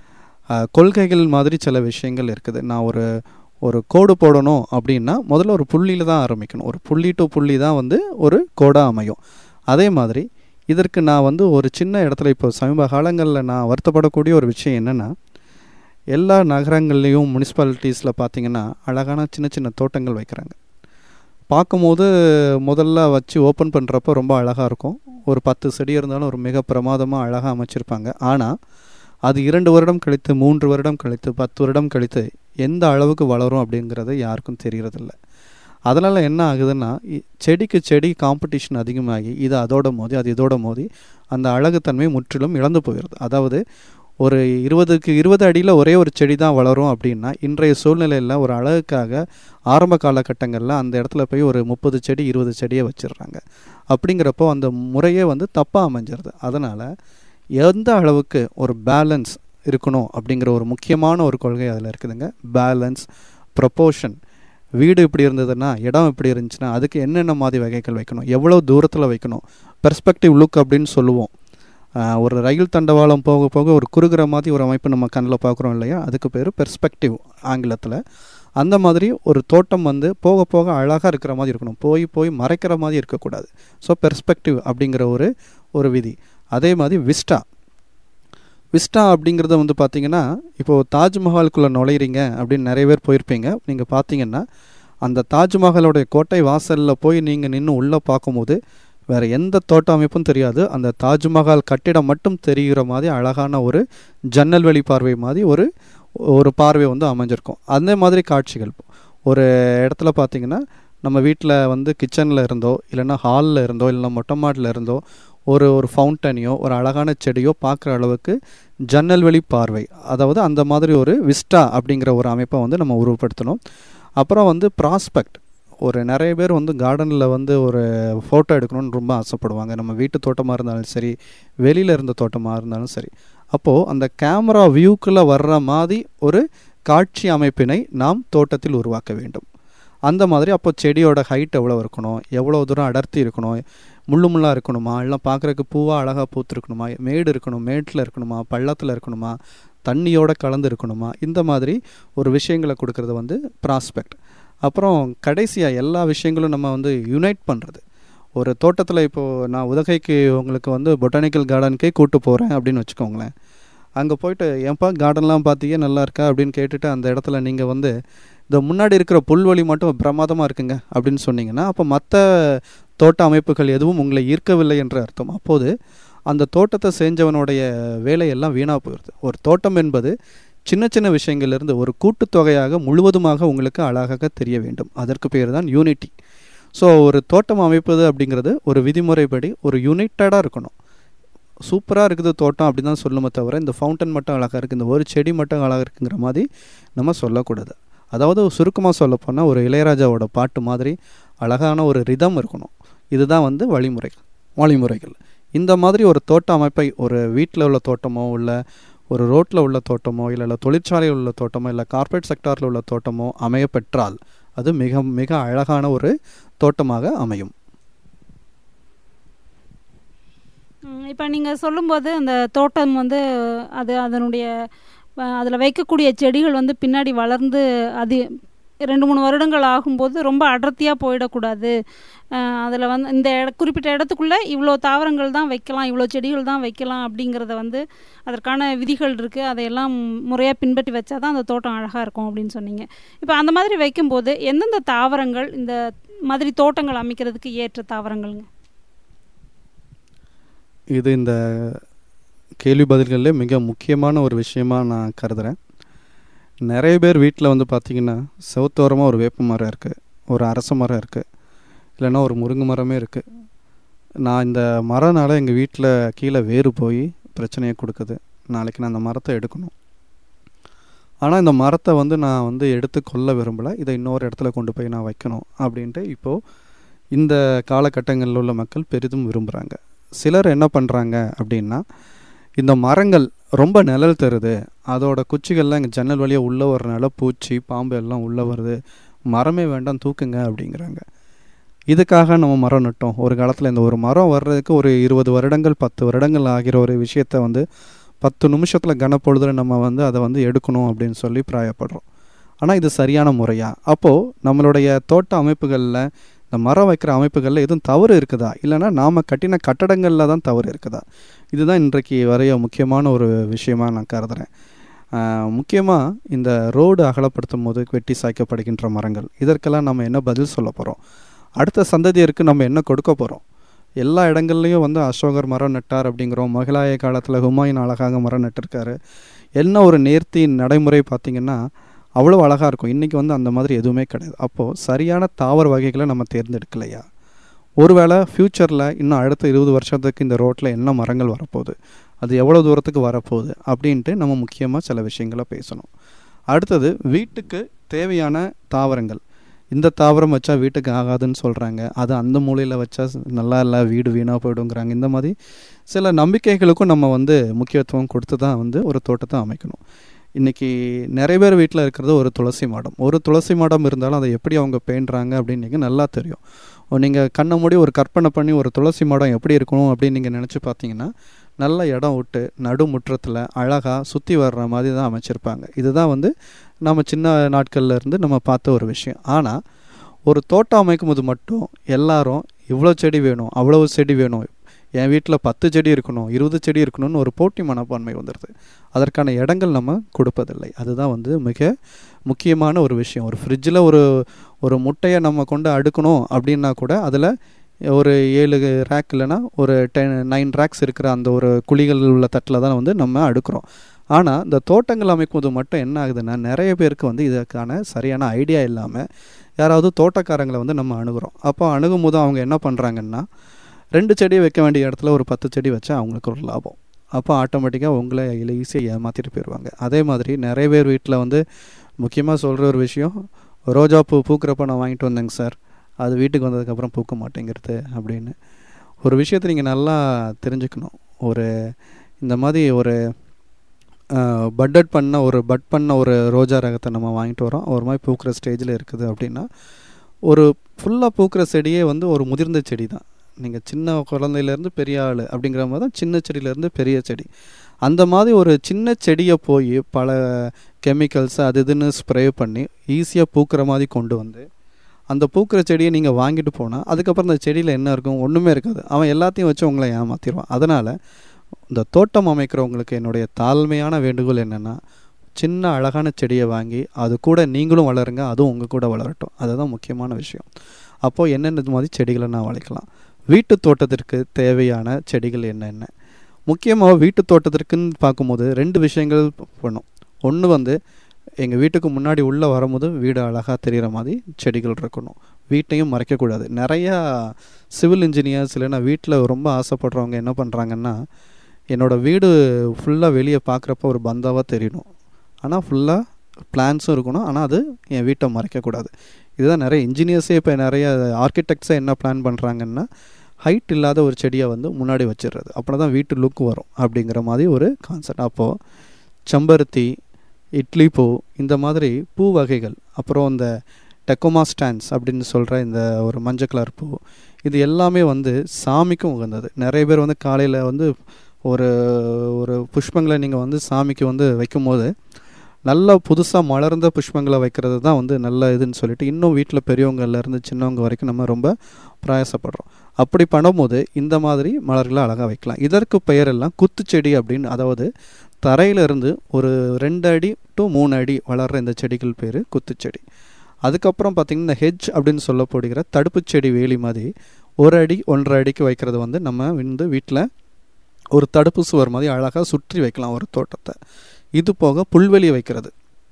S2: கொள்கைகள் மாதிரி சில விஷயங்கள் இருக்குது நான் ஒரு ஒரு கோடு போடணும் அப்படின்னா முதல்ல ஒரு புள்ளியில் தான் ஆரம்பிக்கணும் ஒரு புள்ளி டு புள்ளி தான் வந்து ஒரு கோடாக அமையும் அதே மாதிரி இதற்கு நான் வந்து ஒரு சின்ன இடத்துல இப்போ சமீப காலங்களில் நான் வருத்தப்படக்கூடிய ஒரு விஷயம் என்னென்னா எல்லா நகரங்கள்லேயும் முனிசிபாலிட்டிஸில் பார்த்தீங்கன்னா அழகான சின்ன சின்ன தோட்டங்கள் வைக்கிறாங்க பார்க்கும்போது முதல்ல வச்சு ஓப்பன் பண்ணுறப்ப ரொம்ப அழகாக இருக்கும் ஒரு பத்து செடி இருந்தாலும் ஒரு மிக பிரமாதமாக அழகாக அமைச்சிருப்பாங்க ஆனால் அது இரண்டு வருடம் கழித்து மூன்று வருடம் கழித்து பத்து வருடம் கழித்து எந்த அளவுக்கு வளரும் அப்படிங்கிறது யாருக்கும் தெரியறதில்ல அதனால் என்ன ஆகுதுன்னா இ- செடிக்கு செடி காம்படிஷன் அதிகமாகி இது அதோட மோதி அது இதோட மோதி அந்த அழகுத்தன்மை முற்றிலும் இழந்து போயிடுது அதாவது ஒரு இருபதுக்கு இருபது அடியில் ஒரே ஒரு செடி தான் வளரும் அப்படின்னா இன்றைய சூழ்நிலையில் ஒரு அழகுக்காக ஆரம்ப காலகட்டங்களில் அந்த இடத்துல போய் ஒரு முப்பது செடி இருபது செடியை வச்சிடுறாங்க அப்படிங்கிறப்போ அந்த முறையே வந்து தப்பாக அமைஞ்சிருது அதனால் எந்த அளவுக்கு ஒரு பேலன்ஸ் இருக்கணும் அப்படிங்கிற ஒரு முக்கியமான ஒரு கொள்கை அதில் இருக்குதுங்க பேலன்ஸ் ப்ரொப்போர்ஷன் வீடு இப்படி இருந்ததுன்னா இடம் இப்படி இருந்துச்சுன்னா அதுக்கு என்னென்ன மாதிரி வகைகள் வைக்கணும் எவ்வளோ தூரத்தில் வைக்கணும் பெர்ஸ்பெக்டிவ் லுக் அப்படின்னு சொல்லுவோம் ஆஹ் ஒரு ரயில் தண்டவாளம் போக போக ஒரு குறுகிற மாதிரி ஒரு அமைப்பு நம்ம கண்ணில் பார்க்குறோம் இல்லையா அதுக்கு பேர் பெர்ஸ்பெக்டிவ் ஆங்கிலத்தில் அந்த மாதிரி ஒரு தோட்டம் வந்து போக போக அழகாக இருக்கிற மாதிரி இருக்கணும் போய் போய் மறைக்கிற மாதிரி இருக்கக்கூடாது ஸோ பெர்ஸ்பெக்டிவ் அப்படிங்கிற ஒரு ஒரு விதி அதே மாதிரி விஸ்டா விஸ்டா அப்படிங்கிறத வந்து பார்த்தீங்கன்னா இப்போது தாஜ்மஹாலுக்குள்ளே நுழையிறீங்க அப்படின்னு நிறைய பேர் போயிருப்பீங்க நீங்கள் பார்த்தீங்கன்னா அந்த தாஜ்மஹாலோடைய கோட்டை வாசலில் போய் நீங்கள் நின்று உள்ளே பார்க்கும்போது வேறு எந்த தோட்ட அமைப்பும் தெரியாது அந்த தாஜ்மஹால் கட்டிடம் மட்டும் தெரிகிற மாதிரி அழகான ஒரு ஜன்னல் வெளி பார்வை மாதிரி ஒரு ஒரு பார்வை வந்து அமைஞ்சிருக்கும் அந்த மாதிரி காட்சிகள் ஒரு இடத்துல பார்த்தீங்கன்னா நம்ம வீட்டில் வந்து கிச்சனில் இருந்தோ இல்லைன்னா ஹாலில் இருந்தோ இல்லைன்னா மொட்டை மாடியில் இருந்தோ ஒரு ஒரு ஃபவுண்டனையோ ஒரு அழகான செடியோ பார்க்குற அளவுக்கு ஜன்னல் வெளி பார்வை அதாவது அந்த மாதிரி ஒரு விஸ்டா அப்படிங்கிற ஒரு அமைப்பை வந்து நம்ம உருவப்படுத்தணும் அப்புறம் வந்து ப்ராஸ்பெக்ட் ஒரு நிறைய பேர் வந்து கார்டனில் வந்து ஒரு ஃபோட்டோ எடுக்கணும்னு ரொம்ப ஆசைப்படுவாங்க நம்ம வீட்டு தோட்டமாக இருந்தாலும் சரி வெளியில் இருந்த தோட்டமாக இருந்தாலும் சரி அப்போது அந்த கேமரா வியூக்குள்ளே வர்ற மாதிரி ஒரு காட்சி அமைப்பினை நாம் தோட்டத்தில் உருவாக்க வேண்டும் அந்த மாதிரி அப்போ செடியோட ஹைட் எவ்வளோ இருக்கணும் எவ்வளோ தூரம் அடர்த்தி இருக்கணும் முள்ளு முள்ளாக இருக்கணுமா இல்லை பார்க்குறக்கு பூவாக அழகாக பூத்துருக்கணுமா மேடு இருக்கணும் மேட்டில் இருக்கணுமா பள்ளத்தில் இருக்கணுமா தண்ணியோட கலந்து இருக்கணுமா இந்த மாதிரி ஒரு விஷயங்களை கொடுக்கறது வந்து ப்ராஸ்பெக்ட் அப்புறம் கடைசியாக எல்லா விஷயங்களும் நம்ம வந்து யுனைட் பண்ணுறது ஒரு தோட்டத்தில் இப்போது நான் உதகைக்கு உங்களுக்கு வந்து பொட்டானிக்கல் கார்டனுக்கே கூட்டு போகிறேன் அப்படின்னு வச்சுக்கோங்களேன் அங்கே போயிட்டு ஏன்பா கார்டன்லாம் பார்த்தீங்க நல்லா இருக்கா அப்படின்னு கேட்டுட்டு அந்த இடத்துல நீங்கள் வந்து இந்த முன்னாடி இருக்கிற புல்வெளி மட்டும் பிரமாதமாக இருக்குங்க அப்படின்னு சொன்னீங்கன்னா அப்போ மற்ற தோட்ட அமைப்புகள் எதுவும் உங்களை ஈர்க்கவில்லை என்று அர்த்தம் அப்போது அந்த தோட்டத்தை செஞ்சவனுடைய வேலையெல்லாம் வீணாக போயிடுது ஒரு தோட்டம் என்பது சின்ன சின்ன விஷயங்கள்லேருந்து ஒரு கூட்டுத்தொகையாக முழுவதுமாக உங்களுக்கு அழகாக தெரிய வேண்டும் அதற்கு பேர் தான் யூனிட்டி ஸோ ஒரு தோட்டம் அமைப்பது அப்படிங்கிறது ஒரு விதிமுறைப்படி ஒரு யுனைட்டடாக இருக்கணும் சூப்பராக இருக்குது தோட்டம் அப்படி தான் சொல்லுமே தவிர இந்த ஃபவுண்டன் மட்டும் அழகாக இருக்குது இந்த ஒரு செடி மட்டும் அழகாக இருக்குங்கிற மாதிரி நம்ம சொல்லக்கூடாது அதாவது சுருக்கமாக சொல்லப்போனால் ஒரு இளையராஜாவோட பாட்டு மாதிரி அழகான ஒரு ரிதம் இருக்கணும் இதுதான் வந்து வழிமுறைகள் வழிமுறைகள் இந்த மாதிரி ஒரு தோட்ட அமைப்பை ஒரு வீட்டில் உள்ள தோட்டமோ இல்லை ஒரு ரோட்டில் உள்ள தோட்டமோ இல்லை இல்லை தொழிற்சாலையில் உள்ள தோட்டமோ இல்லை கார்ப்பரேட் செக்டாரில் உள்ள தோட்டமோ அமைய பெற்றால் அது மிக மிக அழகான ஒரு தோட்டமாக அமையும்
S1: இப்போ நீங்கள் சொல்லும்போது அந்த தோட்டம் வந்து அது அதனுடைய அதில் வைக்கக்கூடிய செடிகள் வந்து பின்னாடி வளர்ந்து அது ரெண்டு மூணு வருடங்கள் ஆகும்போது ரொம்ப அடர்த்தியாக போயிடக்கூடாது அதில் வந்து இந்த இட குறிப்பிட்ட இடத்துக்குள்ளே இவ்வளோ தாவரங்கள் தான் வைக்கலாம் இவ்வளோ செடிகள் தான் வைக்கலாம் அப்படிங்கிறத வந்து அதற்கான விதிகள் இருக்குது அதையெல்லாம் முறையாக பின்பற்றி வச்சா தான் அந்த தோட்டம் அழகாக இருக்கும் அப்படின்னு சொன்னீங்க இப்போ அந்த மாதிரி வைக்கும்போது எந்தெந்த தாவரங்கள் இந்த மாதிரி தோட்டங்கள் அமைக்கிறதுக்கு ஏற்ற தாவரங்கள்ங்க
S2: இது இந்த கேள்வி பதில்களில் மிக முக்கியமான ஒரு விஷயமாக நான் கருதுகிறேன் நிறைய பேர் வீட்டில் வந்து பார்த்திங்கன்னா செவத்தோரமாக ஒரு வேப்ப மரம் இருக்குது ஒரு அரச மரம் இருக்குது இல்லைன்னா ஒரு முருங்கை மரமே இருக்குது நான் இந்த மரம்னால எங்கள் வீட்டில் கீழே வேறு போய் பிரச்சனையை கொடுக்குது நாளைக்கு நான் அந்த மரத்தை எடுக்கணும் ஆனால் இந்த மரத்தை வந்து நான் வந்து எடுத்து கொள்ள விரும்பலை இதை இன்னொரு இடத்துல கொண்டு போய் நான் வைக்கணும் அப்படின்ட்டு இப்போது இந்த காலகட்டங்களில் உள்ள மக்கள் பெரிதும் விரும்புகிறாங்க சிலர் என்ன பண்ணுறாங்க அப்படின்னா இந்த மரங்கள் ரொம்ப நிழல் தருது அதோட குச்சிகள்லாம் எங்கள் ஜன்னல் வழியாக உள்ளே வரனால பூச்சி பாம்பு எல்லாம் உள்ளே வருது மரமே வேண்டாம் தூக்குங்க அப்படிங்கிறாங்க இதுக்காக நம்ம மரம் நட்டோம் ஒரு காலத்தில் இந்த ஒரு மரம் வர்றதுக்கு ஒரு இருபது வருடங்கள் பத்து வருடங்கள் ஆகிற ஒரு விஷயத்த வந்து பத்து நிமிஷத்தில் கனப்பொழுதில் நம்ம வந்து அதை வந்து எடுக்கணும் அப்படின்னு சொல்லி பிராயப்படுறோம் ஆனால் இது சரியான முறையா அப்போது நம்மளுடைய தோட்ட அமைப்புகளில் இந்த மரம் வைக்கிற அமைப்புகளில் எதுவும் தவறு இருக்குதா இல்லைனா நாம் கட்டின கட்டடங்களில் தான் தவறு இருக்குதா இதுதான் இன்றைக்கு வரைய முக்கியமான ஒரு விஷயமாக நான் கருதுகிறேன் முக்கியமாக இந்த ரோடு அகலப்படுத்தும் போது வெட்டி சாய்க்கப்படுகின்ற மரங்கள் இதற்கெல்லாம் நம்ம என்ன பதில் சொல்ல போகிறோம் அடுத்த சந்ததியருக்கு நம்ம என்ன கொடுக்க போகிறோம் எல்லா இடங்கள்லையும் வந்து அசோகர் மரம் நட்டார் அப்படிங்கிறோம் மகிழாய காலத்தில் ஹுமாயூன் அழகாக மரம் நட்டிருக்காரு என்ன ஒரு நேர்த்தி நடைமுறை பார்த்திங்கன்னா அவ்வளோ அழகாக இருக்கும் இன்றைக்கி வந்து அந்த மாதிரி எதுவுமே கிடையாது அப்போது சரியான தாவர வகைகளை நம்ம தேர்ந்தெடுக்கலையா ஒருவேளை ஃப்யூச்சரில் இன்னும் அடுத்த இருபது வருஷத்துக்கு இந்த ரோட்டில் என்ன மரங்கள் வரப்போகுது அது எவ்வளோ தூரத்துக்கு வரப்போகுது அப்படின்ட்டு நம்ம முக்கியமாக சில விஷயங்களை பேசணும் அடுத்தது வீட்டுக்கு தேவையான தாவரங்கள் இந்த தாவரம் வச்சா வீட்டுக்கு ஆகாதுன்னு சொல்கிறாங்க அது அந்த மூலையில் வச்சா நல்லா இல்லை வீடு வீணாக போயிடுங்கிறாங்க இந்த மாதிரி சில நம்பிக்கைகளுக்கும் நம்ம வந்து முக்கியத்துவம் கொடுத்து தான் வந்து ஒரு தோட்டத்தை அமைக்கணும் இன்றைக்கி நிறைய பேர் வீட்டில் இருக்கிறது ஒரு துளசி மாடம் ஒரு துளசி மாடம் இருந்தாலும் அதை எப்படி அவங்க பேண்டுறாங்க அப்படின்னு நீங்கள் நல்லா தெரியும் நீங்கள் கண்ணை மூடி ஒரு கற்பனை பண்ணி ஒரு துளசி மாடம் எப்படி இருக்கணும் அப்படின்னு நீங்கள் நினச்சி பார்த்தீங்கன்னா நல்ல இடம் விட்டு நடுமுற்றத்தில் அழகாக சுற்றி வர்ற மாதிரி தான் அமைச்சிருப்பாங்க இதுதான் வந்து நம்ம சின்ன நாட்கள்ல இருந்து நம்ம பார்த்த ஒரு விஷயம் ஆனால் ஒரு தோட்டம் அமைக்கும் போது மட்டும் எல்லாரும் இவ்வளோ செடி வேணும் அவ்வளோ செடி வேணும் என் வீட்டில் பத்து செடி இருக்கணும் இருபது செடி இருக்கணும்னு ஒரு போட்டி மனப்பான்மை வந்துடுது அதற்கான இடங்கள் நம்ம கொடுப்பதில்லை அதுதான் வந்து மிக முக்கியமான ஒரு விஷயம் ஒரு ஃப்ரிட்ஜில் ஒரு ஒரு முட்டையை நம்ம கொண்டு அடுக்கணும் அப்படின்னா கூட அதில் ஒரு ஏழு ரேக் இல்லைன்னா ஒரு டென் நைன் ரேக்ஸ் இருக்கிற அந்த ஒரு குழிகள் உள்ள தட்டில் தான் வந்து நம்ம அடுக்கிறோம் ஆனால் இந்த தோட்டங்கள் அமைக்கும்போது மட்டும் என்ன ஆகுதுன்னா நிறைய பேருக்கு வந்து இதற்கான சரியான ஐடியா இல்லாமல் யாராவது தோட்டக்காரங்களை வந்து நம்ம அணுகிறோம் அப்போ அணுகும் போது அவங்க என்ன பண்ணுறாங்கன்னா ரெண்டு செடி வைக்க வேண்டிய இடத்துல ஒரு பத்து செடி வச்சா அவங்களுக்கு ஒரு லாபம் அப்போ ஆட்டோமேட்டிக்காக உங்களை இதில் ஈஸியாக ஏமாற்றிட்டு போயிடுவாங்க அதே மாதிரி நிறைய பேர் வீட்டில் வந்து முக்கியமாக சொல்கிற ஒரு விஷயம் ரோஜா பூ பூக்கிறப்ப நான் வாங்கிட்டு வந்தேங்க சார் அது வீட்டுக்கு வந்ததுக்கப்புறம் பூக்க மாட்டேங்கிறது அப்படின்னு ஒரு விஷயத்தை நீங்கள் நல்லா தெரிஞ்சுக்கணும் ஒரு இந்த மாதிரி ஒரு பட்டட் பண்ண ஒரு பட் பண்ண ஒரு ரோஜா ரகத்தை நம்ம வாங்கிட்டு வரோம் ஒரு மாதிரி பூக்கிற ஸ்டேஜில் இருக்குது அப்படின்னா ஒரு ஃபுல்லாக பூக்கிற செடியே வந்து ஒரு முதிர்ந்த செடி தான் நீங்கள் சின்ன குழந்தையிலேருந்து பெரிய ஆள் அப்படிங்கிற மாதிரி தான் சின்ன செடியிலேருந்து பெரிய செடி அந்த மாதிரி ஒரு சின்ன செடியை போய் பல கெமிக்கல்ஸ் அது இதுன்னு ஸ்ப்ரே பண்ணி ஈஸியாக பூக்கிற மாதிரி கொண்டு வந்து அந்த பூக்கிற செடியை நீங்கள் வாங்கிட்டு போனால் அதுக்கப்புறம் அந்த செடியில் என்ன இருக்கும் ஒன்றுமே இருக்காது அவன் எல்லாத்தையும் வச்சு உங்களை ஏமாற்றிடுவான் அதனால் இந்த தோட்டம் அமைக்கிறவங்களுக்கு என்னுடைய தாழ்மையான வேண்டுகோள் என்னென்னா சின்ன அழகான செடியை வாங்கி அது கூட நீங்களும் வளருங்க அதுவும் உங்கள் கூட வளரட்டும் அதுதான் முக்கியமான விஷயம் அப்போது என்னென்ன மாதிரி செடிகளை நான் வளர்க்கலாம் வீட்டு தோட்டத்திற்கு தேவையான செடிகள் என்னென்ன முக்கியமாக வீட்டு தோட்டத்திற்குன்னு பார்க்கும்போது ரெண்டு விஷயங்கள் பண்ணும் ஒன்று வந்து எங்கள் வீட்டுக்கு முன்னாடி உள்ளே வரும்போது வீடு அழகாக தெரிகிற மாதிரி செடிகள் இருக்கணும் வீட்டையும் மறைக்கக்கூடாது நிறையா சிவில் இன்ஜினியர்ஸ் இல்லைன்னா வீட்டில் ரொம்ப ஆசைப்படுறவங்க என்ன பண்ணுறாங்கன்னா என்னோடய வீடு ஃபுல்லாக வெளியே பார்க்குறப்ப ஒரு பந்தாவாக தெரியணும் ஆனால் ஃபுல்லாக பிளான்ஸும் இருக்கணும் ஆனால் அது என் வீட்டை மறைக்கக்கூடாது இதுதான் நிறைய இன்ஜினியர்ஸே இப்போ நிறைய ஆர்கிடெக்ட்ஸே என்ன பிளான் பண்ணுறாங்கன்னா ஹைட் இல்லாத ஒரு செடியை வந்து முன்னாடி வச்சிடுறது அப்படின்னா தான் வீட்டு லுக் வரும் அப்படிங்கிற மாதிரி ஒரு கான்செப்ட் அப்போது செம்பருத்தி இட்லி பூ இந்த மாதிரி பூ வகைகள் அப்புறம் இந்த டெக்கோமா ஸ்டான்ஸ் அப்படின்னு சொல்கிற இந்த ஒரு மஞ்சள் கலர் பூ இது எல்லாமே வந்து சாமிக்கும் உகந்தது நிறைய பேர் வந்து காலையில் வந்து ஒரு ஒரு புஷ்பங்களை நீங்கள் வந்து சாமிக்கு வந்து வைக்கும்போது நல்ல புதுசாக மலர்ந்த புஷ்பங்களை வைக்கிறது தான் வந்து நல்ல இதுன்னு சொல்லிட்டு இன்னும் வீட்டில் பெரியவங்கள்லேருந்து சின்னவங்க வரைக்கும் நம்ம ரொம்ப பிரயாசப்படுறோம் அப்படி பண்ணும்போது இந்த மாதிரி மலர்களை அழகாக வைக்கலாம் இதற்கு பெயரெல்லாம் குத்துச்செடி அப்படின்னு அதாவது தரையிலிருந்து ஒரு ரெண்டு அடி டு மூணு அடி வளர்கிற இந்த செடிகள் பேர் குத்துச்செடி அதுக்கப்புறம் பார்த்திங்கன்னா இந்த ஹெஜ் அப்படின்னு சொல்லப்படுகிற தடுப்பு செடி வேலி மாதிரி ஒரு அடி ஒன்றரை அடிக்கு வைக்கிறது வந்து நம்ம வந்து வீட்டில் ஒரு தடுப்பு சுவர் மாதிரி அழகாக சுற்றி வைக்கலாம் ஒரு தோட்டத்தை இது போக புல்வெளி வைக்கிறது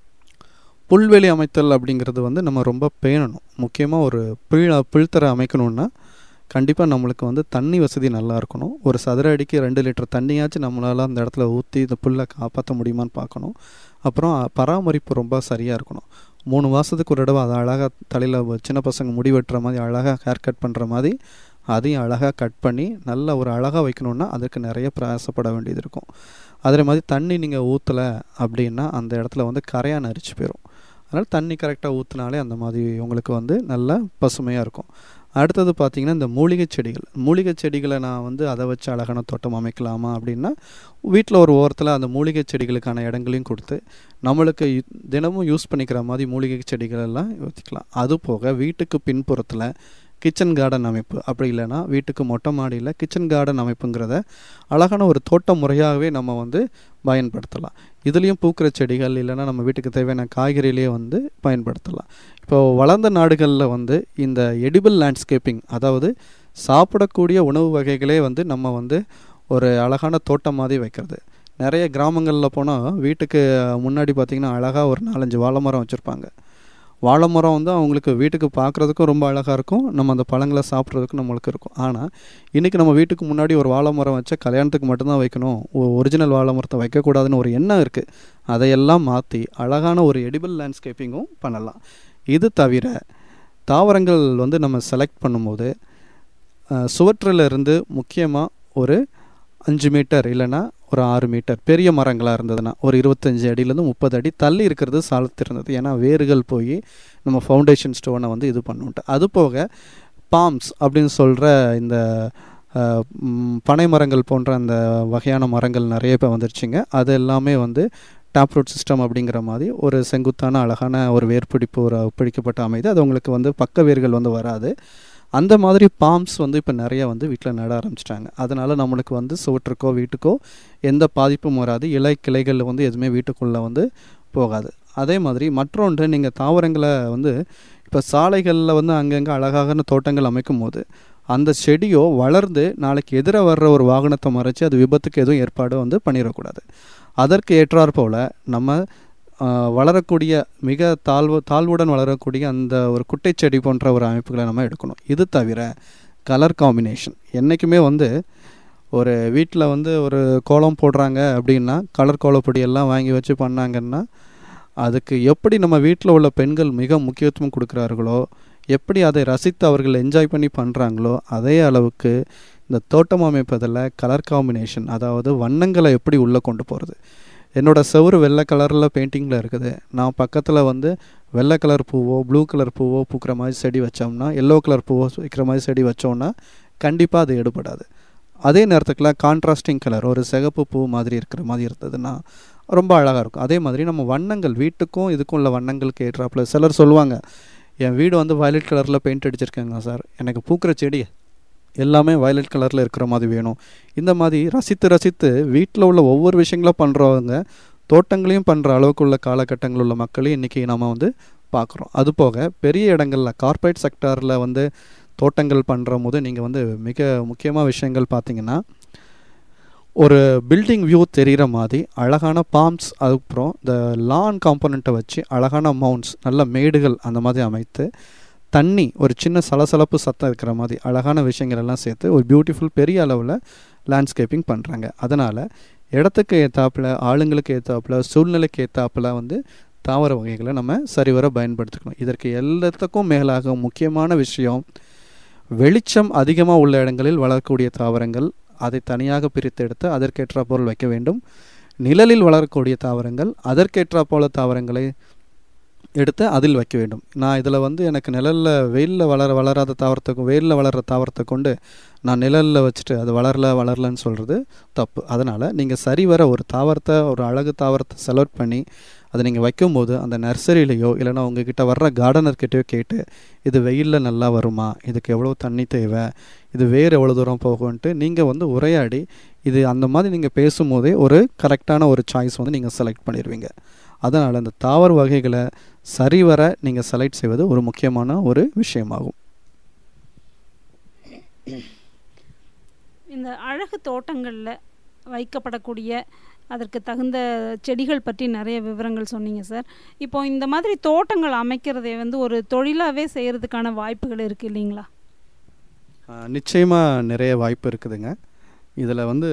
S2: புல்வெளி அமைத்தல் அப்படிங்கிறது வந்து நம்ம ரொம்ப பேணணும் முக்கியமாக ஒரு பிழ பிழ்த்தரை அமைக்கணுன்னா கண்டிப்பாக நம்மளுக்கு வந்து தண்ணி வசதி நல்லா இருக்கணும் ஒரு சதுர அடிக்கு ரெண்டு லிட்டர் தண்ணியாச்சும் நம்மளால் அந்த இடத்துல ஊற்றி இந்த புல்லை காப்பாற்ற முடியுமான்னு பார்க்கணும் அப்புறம் பராமரிப்பு ரொம்ப சரியாக இருக்கணும் மூணு மாதத்துக்கு ஒரு தடவை அதை அழகாக தலையில் சின்ன பசங்க முடி வெட்டுற மாதிரி அழகாக ஹேர் கட் பண்ணுற மாதிரி அதையும் அழகாக கட் பண்ணி நல்ல ஒரு அழகாக வைக்கணுன்னா அதுக்கு நிறைய பிரயாசப்பட வேண்டியது இருக்கும் அதே மாதிரி தண்ணி நீங்கள் ஊற்றலை அப்படின்னா அந்த இடத்துல வந்து கரையான் அரிச்சு போயிடும் அதனால் தண்ணி கரெக்டாக ஊற்றினாலே அந்த மாதிரி உங்களுக்கு வந்து நல்ல பசுமையாக இருக்கும் அடுத்தது பார்த்திங்கன்னா இந்த மூலிகை செடிகள் மூலிகை செடிகளை நான் வந்து அதை வச்சு அழகான தோட்டம் அமைக்கலாமா அப்படின்னா வீட்டில் ஒரு ஓரத்தில் அந்த மூலிகை செடிகளுக்கான இடங்களையும் கொடுத்து நம்மளுக்கு தினமும் யூஸ் பண்ணிக்கிற மாதிரி மூலிகை செடிகள் எல்லாம் வச்சுக்கலாம் அது போக வீட்டுக்கு பின்புறத்தில் கிச்சன் கார்டன் அமைப்பு அப்படி இல்லைன்னா வீட்டுக்கு மொட்டை மாடியில் கிச்சன் கார்டன் அமைப்புங்கிறத அழகான ஒரு தோட்ட முறையாகவே நம்ம வந்து பயன்படுத்தலாம் இதுலேயும் பூக்கிற செடிகள் இல்லைன்னா நம்ம வீட்டுக்கு தேவையான காய்கறியிலேயே வந்து பயன்படுத்தலாம் இப்போ வளர்ந்த நாடுகளில் வந்து இந்த எடிபிள் லேண்ட்ஸ்கேப்பிங் அதாவது சாப்பிடக்கூடிய உணவு வகைகளே வந்து நம்ம வந்து ஒரு அழகான தோட்டம் மாதிரி வைக்கிறது நிறைய கிராமங்களில் போனால் வீட்டுக்கு முன்னாடி பார்த்திங்கன்னா அழகாக ஒரு நாலஞ்சு வாழை மரம் வச்சுருப்பாங்க வாழை மரம் வந்து அவங்களுக்கு வீட்டுக்கு பார்க்குறதுக்கும் ரொம்ப அழகாக இருக்கும் நம்ம அந்த பழங்களை சாப்பிட்றதுக்கும் நம்மளுக்கு இருக்கும் ஆனால் இன்றைக்கி நம்ம வீட்டுக்கு முன்னாடி ஒரு வாழை மரம் வச்சா கல்யாணத்துக்கு மட்டும்தான் வைக்கணும் ஒரிஜினல் வாழை மரத்தை வைக்கக்கூடாதுன்னு ஒரு எண்ணம் இருக்குது அதையெல்லாம் மாற்றி அழகான ஒரு எடிபிள் லேண்ட்ஸ்கேப்பிங்கும் பண்ணலாம் இது தவிர தாவரங்கள் வந்து நம்ம செலக்ட் பண்ணும்போது சுவற்றில் இருந்து முக்கியமாக ஒரு அஞ்சு மீட்டர் இல்லைன்னா ஒரு ஆறு மீட்டர் பெரிய மரங்களாக இருந்ததுன்னா ஒரு இருபத்தஞ்சி அடியிலேருந்து முப்பது அடி தள்ளி இருக்கிறது சாலத்திருந்தது ஏன்னா வேர்கள் போய் நம்ம ஃபவுண்டேஷன் ஸ்டோனை வந்து இது பண்ணுன்ட்டு அது போக பாம்ஸ் அப்படின்னு சொல்கிற இந்த பனை மரங்கள் போன்ற அந்த வகையான மரங்கள் நிறைய இப்போ வந்துருச்சுங்க அது எல்லாமே வந்து டாப் ரூட் சிஸ்டம் அப்படிங்கிற மாதிரி ஒரு செங்குத்தான அழகான ஒரு வேர்பிடிப்பு ஒரு பிடிக்கப்பட்ட அமைது அது உங்களுக்கு வந்து பக்க வேர்கள் வந்து வராது அந்த மாதிரி பாம்ஸ் வந்து இப்போ நிறைய வந்து வீட்டில் நட ஆரம்பிச்சிட்டாங்க அதனால் நம்மளுக்கு வந்து சுவற்றுக்கோ வீட்டுக்கோ எந்த பாதிப்பும் வராது இலை கிளைகள் வந்து எதுவுமே வீட்டுக்குள்ளே வந்து போகாது அதே மாதிரி மற்றொன்று நீங்கள் தாவரங்களை வந்து இப்போ சாலைகளில் வந்து அங்கங்கே அழகான தோட்டங்கள் அமைக்கும் போது அந்த செடியோ வளர்ந்து நாளைக்கு எதிர வர்ற ஒரு வாகனத்தை மறைச்சி அது விபத்துக்கு எதுவும் ஏற்பாடு வந்து பண்ணிடக்கூடாது அதற்கு ஏற்றாற் போல் நம்ம வளரக்கூடிய மிக தாழ்வு தாழ்வுடன் வளரக்கூடிய அந்த ஒரு குட்டை செடி போன்ற ஒரு அமைப்புகளை நம்ம எடுக்கணும் இது தவிர கலர் காம்பினேஷன் என்றைக்குமே வந்து ஒரு வீட்டில் வந்து ஒரு கோலம் போடுறாங்க அப்படின்னா கலர் கோலப்பொடி எல்லாம் வாங்கி வச்சு பண்ணாங்கன்னா அதுக்கு எப்படி நம்ம வீட்டில் உள்ள பெண்கள் மிக முக்கியத்துவம் கொடுக்குறார்களோ எப்படி அதை ரசித்து அவர்கள் என்ஜாய் பண்ணி பண்ணுறாங்களோ அதே அளவுக்கு இந்த தோட்டம் அமைப்பதில் கலர் காம்பினேஷன் அதாவது வண்ணங்களை எப்படி உள்ளே கொண்டு போகிறது என்னோடய செவரு வெள்ளை கலரில் பெயிண்டிங்கில் இருக்குது நான் பக்கத்தில் வந்து வெள்ளை கலர் பூவோ ப்ளூ கலர் பூவோ பூக்கிற மாதிரி செடி வச்சோம்னா எல்லோ கலர் பூவோ வைக்கிற மாதிரி செடி வச்சோம்னா கண்டிப்பாக அது எடுபடாது அதே நேரத்துக்குள்ள கான்ட்ராஸ்டிங் கலர் ஒரு சிகப்பு பூ மாதிரி இருக்கிற மாதிரி இருந்ததுன்னா ரொம்ப அழகாக இருக்கும் அதே மாதிரி நம்ம வண்ணங்கள் வீட்டுக்கும் இதுக்கும் உள்ள வண்ணங்களுக்கு ஏற்றாப்புல சிலர் சொல்லுவாங்க என் வீடு வந்து வயலட் கலரில் பெயிண்ட் அடிச்சிருக்கேங்க சார் எனக்கு பூக்கிற செடி எல்லாமே வயலட் கலரில் இருக்கிற மாதிரி வேணும் இந்த மாதிரி ரசித்து ரசித்து வீட்டில் உள்ள ஒவ்வொரு விஷயங்களும் பண்ணுறவங்க தோட்டங்களையும் பண்ணுற அளவுக்கு உள்ள காலகட்டங்கள் உள்ள மக்களையும் இன்றைக்கி நம்ம வந்து பார்க்குறோம் அது போக பெரிய இடங்களில் கார்ப்பரேட் செக்டாரில் வந்து தோட்டங்கள் பண்ணுற போது நீங்கள் வந்து மிக முக்கியமாக விஷயங்கள் பார்த்தீங்கன்னா ஒரு பில்டிங் வியூ தெரிகிற மாதிரி அழகான பாம்ஸ் அதுக்கப்புறம் இந்த லான் காம்பனண்ட்டை வச்சு அழகான மவுண்ட்ஸ் நல்ல மேடுகள் அந்த மாதிரி அமைத்து தண்ணி ஒரு சின்ன சலசலப்பு சத்தம் இருக்கிற மாதிரி அழகான விஷயங்கள் எல்லாம் சேர்த்து ஒரு பியூட்டிஃபுல் பெரிய அளவில் லேண்ட்ஸ்கேப்பிங் பண்ணுறாங்க அதனால் இடத்துக்கு ஏற்றாப்புல ஆளுங்களுக்கு ஏற்றாப்புல சூழ்நிலைக்கு ஏற்றாப்புல வந்து தாவர வகைகளை நம்ம சரிவர பயன்படுத்திக்கணும் இதற்கு எல்லாத்துக்கும் மேலாக முக்கியமான விஷயம் வெளிச்சம் அதிகமாக உள்ள இடங்களில் வளரக்கூடிய தாவரங்கள் அதை தனியாக பிரித்து எடுத்து அதற்கேற்ற பொருள் வைக்க வேண்டும் நிழலில் வளரக்கூடிய தாவரங்கள் அதற்கேற்ற போல தாவரங்களை எடுத்து அதில் வைக்க வேண்டும் நான் இதில் வந்து எனக்கு நிழலில் வெயிலில் வளர வளராத தாவரத்தை வெயிலில் வளர்கிற தாவரத்தை கொண்டு நான் நிழலில் வச்சுட்டு அது வளரல வளரலன்னு சொல்கிறது தப்பு அதனால் நீங்கள் சரிவர ஒரு தாவரத்தை ஒரு அழகு தாவரத்தை செலக்ட் பண்ணி அதை நீங்கள் வைக்கும்போது அந்த நர்சரியிலையோ இல்லைனா உங்ககிட்ட வர்ற கார்டனர்கிட்டயோ கேட்டு இது வெயிலில் நல்லா வருமா இதுக்கு எவ்வளோ தண்ணி தேவை இது வேறு எவ்வளோ தூரம் போகும்ன்ட்டு நீங்கள் வந்து உரையாடி இது அந்த மாதிரி நீங்கள் பேசும்போதே ஒரு கரெக்டான ஒரு சாய்ஸ் வந்து நீங்கள் செலக்ட் பண்ணிடுவீங்க அதனால் இந்த தாவர வகைகளை சரிவர நீங்கள் செலக்ட் செய்வது ஒரு முக்கியமான ஒரு விஷயமாகும்
S1: இந்த அழகு தோட்டங்களில் வைக்கப்படக்கூடிய அதற்கு தகுந்த செடிகள் பற்றி நிறைய விவரங்கள் சொன்னீங்க சார் இப்போ இந்த மாதிரி தோட்டங்கள் அமைக்கிறதை வந்து ஒரு தொழிலாகவே செய்கிறதுக்கான வாய்ப்புகள் இருக்குது இல்லைங்களா
S2: நிச்சயமாக நிறைய வாய்ப்பு இருக்குதுங்க இதில் வந்து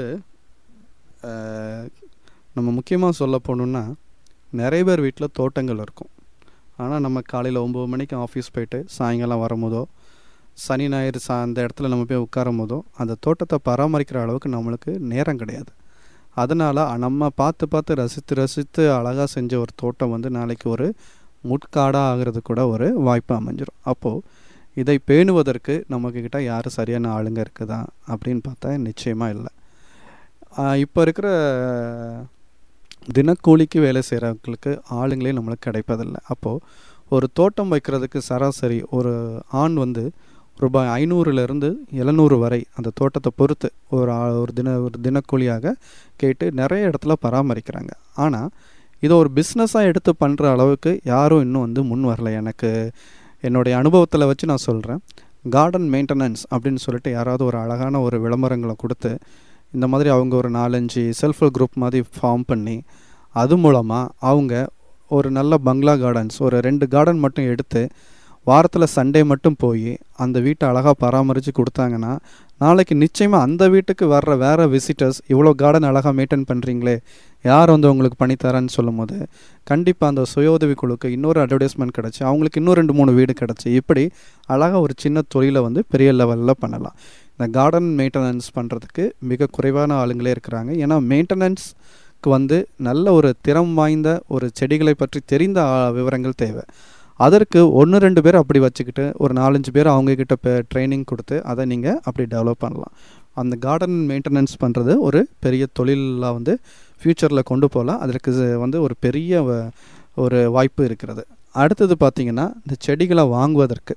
S2: நம்ம முக்கியமாக சொல்ல போகணுன்னா நிறைய பேர் வீட்டில் தோட்டங்கள் இருக்கும் ஆனால் நம்ம காலையில் ஒம்பது மணிக்கு ஆஃபீஸ் போயிட்டு சாயங்காலம் வரும்போதோ சனி ஞாயிறு சா அந்த இடத்துல நம்ம போய் உட்காரும் போதோ அந்த தோட்டத்தை பராமரிக்கிற அளவுக்கு நம்மளுக்கு நேரம் கிடையாது அதனால் நம்ம பார்த்து பார்த்து ரசித்து ரசித்து அழகாக செஞ்ச ஒரு தோட்டம் வந்து நாளைக்கு ஒரு முட்காடாக ஆகிறது கூட ஒரு வாய்ப்பு அமைஞ்சிடும் அப்போது இதை பேணுவதற்கு நம்மக்கிட்ட யார் சரியான ஆளுங்க இருக்குதா அப்படின்னு பார்த்தா நிச்சயமாக இல்லை இப்போ இருக்கிற தினக்கூலிக்கு வேலை செய்கிறவங்களுக்கு ஆளுங்களே நம்மளுக்கு கிடைப்பதில்லை அப்போது ஒரு தோட்டம் வைக்கிறதுக்கு சராசரி ஒரு ஆண் வந்து ரூபாய் ஐநூறுலேருந்து எழுநூறு வரை அந்த தோட்டத்தை பொறுத்து ஒரு ஆ- ஒரு தின ஒரு தினக்கூலியாக கேட்டு நிறைய இடத்துல பராமரிக்கிறாங்க ஆனால் இதை ஒரு பிஸ்னஸாக எடுத்து பண்ணுற அளவுக்கு யாரும் இன்னும் வந்து முன் வரல எனக்கு என்னுடைய அனுபவத்தில் வச்சு நான் சொல்கிறேன் கார்டன் மெயின்டெனன்ஸ் அப்படின்னு சொல்லிட்டு யாராவது ஒரு அழகான ஒரு விளம்பரங்களை கொடுத்து இந்த மாதிரி அவங்க ஒரு நாலஞ்சு செல்ஃப் ஹெல்ப் குரூப் மாதிரி ஃபார்ம் பண்ணி அது மூலமாக அவங்க ஒரு நல்ல பங்களா கார்டன்ஸ் ஒரு ரெண்டு கார்டன் மட்டும் எடுத்து வாரத்தில் சண்டே மட்டும் போய் அந்த வீட்டை அழகாக பராமரித்து கொடுத்தாங்கன்னா நாளைக்கு நிச்சயமாக அந்த வீட்டுக்கு வர்ற வேறு விசிட்டர்ஸ் இவ்வளோ கார்டன் அழகாக மெயின்டைன் பண்ணுறீங்களே யார் வந்து உங்களுக்கு பண்ணித்தரான்னு சொல்லும் போது கண்டிப்பாக அந்த சுய உதவி குழுக்கு இன்னொரு அட்வர்டைஸ்மெண்ட் கிடச்சி அவங்களுக்கு இன்னும் ரெண்டு மூணு வீடு கிடச்சி இப்படி அழகாக ஒரு சின்ன தொழிலை வந்து பெரிய லெவலில் பண்ணலாம் இந்த கார்டன் மெயின்டெனன்ஸ் பண்ணுறதுக்கு மிக குறைவான ஆளுங்களே இருக்கிறாங்க ஏன்னா மெயின்டெனன்ஸ்க்கு வந்து நல்ல ஒரு திறம் வாய்ந்த ஒரு செடிகளை பற்றி தெரிந்த ஆ- விவரங்கள் தேவை அதற்கு ஒன்று ரெண்டு பேர் அப்படி வச்சுக்கிட்டு ஒரு நாலஞ்சு பேர் அவங்கக்கிட்ட இப்போ ட்ரைனிங் கொடுத்து அதை நீங்கள் அப்படி டெவலப் பண்ணலாம் அந்த கார்டன் மெயின்டெனன்ஸ் பண்ணுறது ஒரு பெரிய தொழிலாக வந்து ஃப்யூச்சரில் கொண்டு போகலாம் அதற்கு இது வந்து ஒரு பெரிய வ- ஒரு வாய்ப்பு இருக்கிறது அடுத்தது பார்த்திங்கன்னா இந்த செடிகளை வாங்குவதற்கு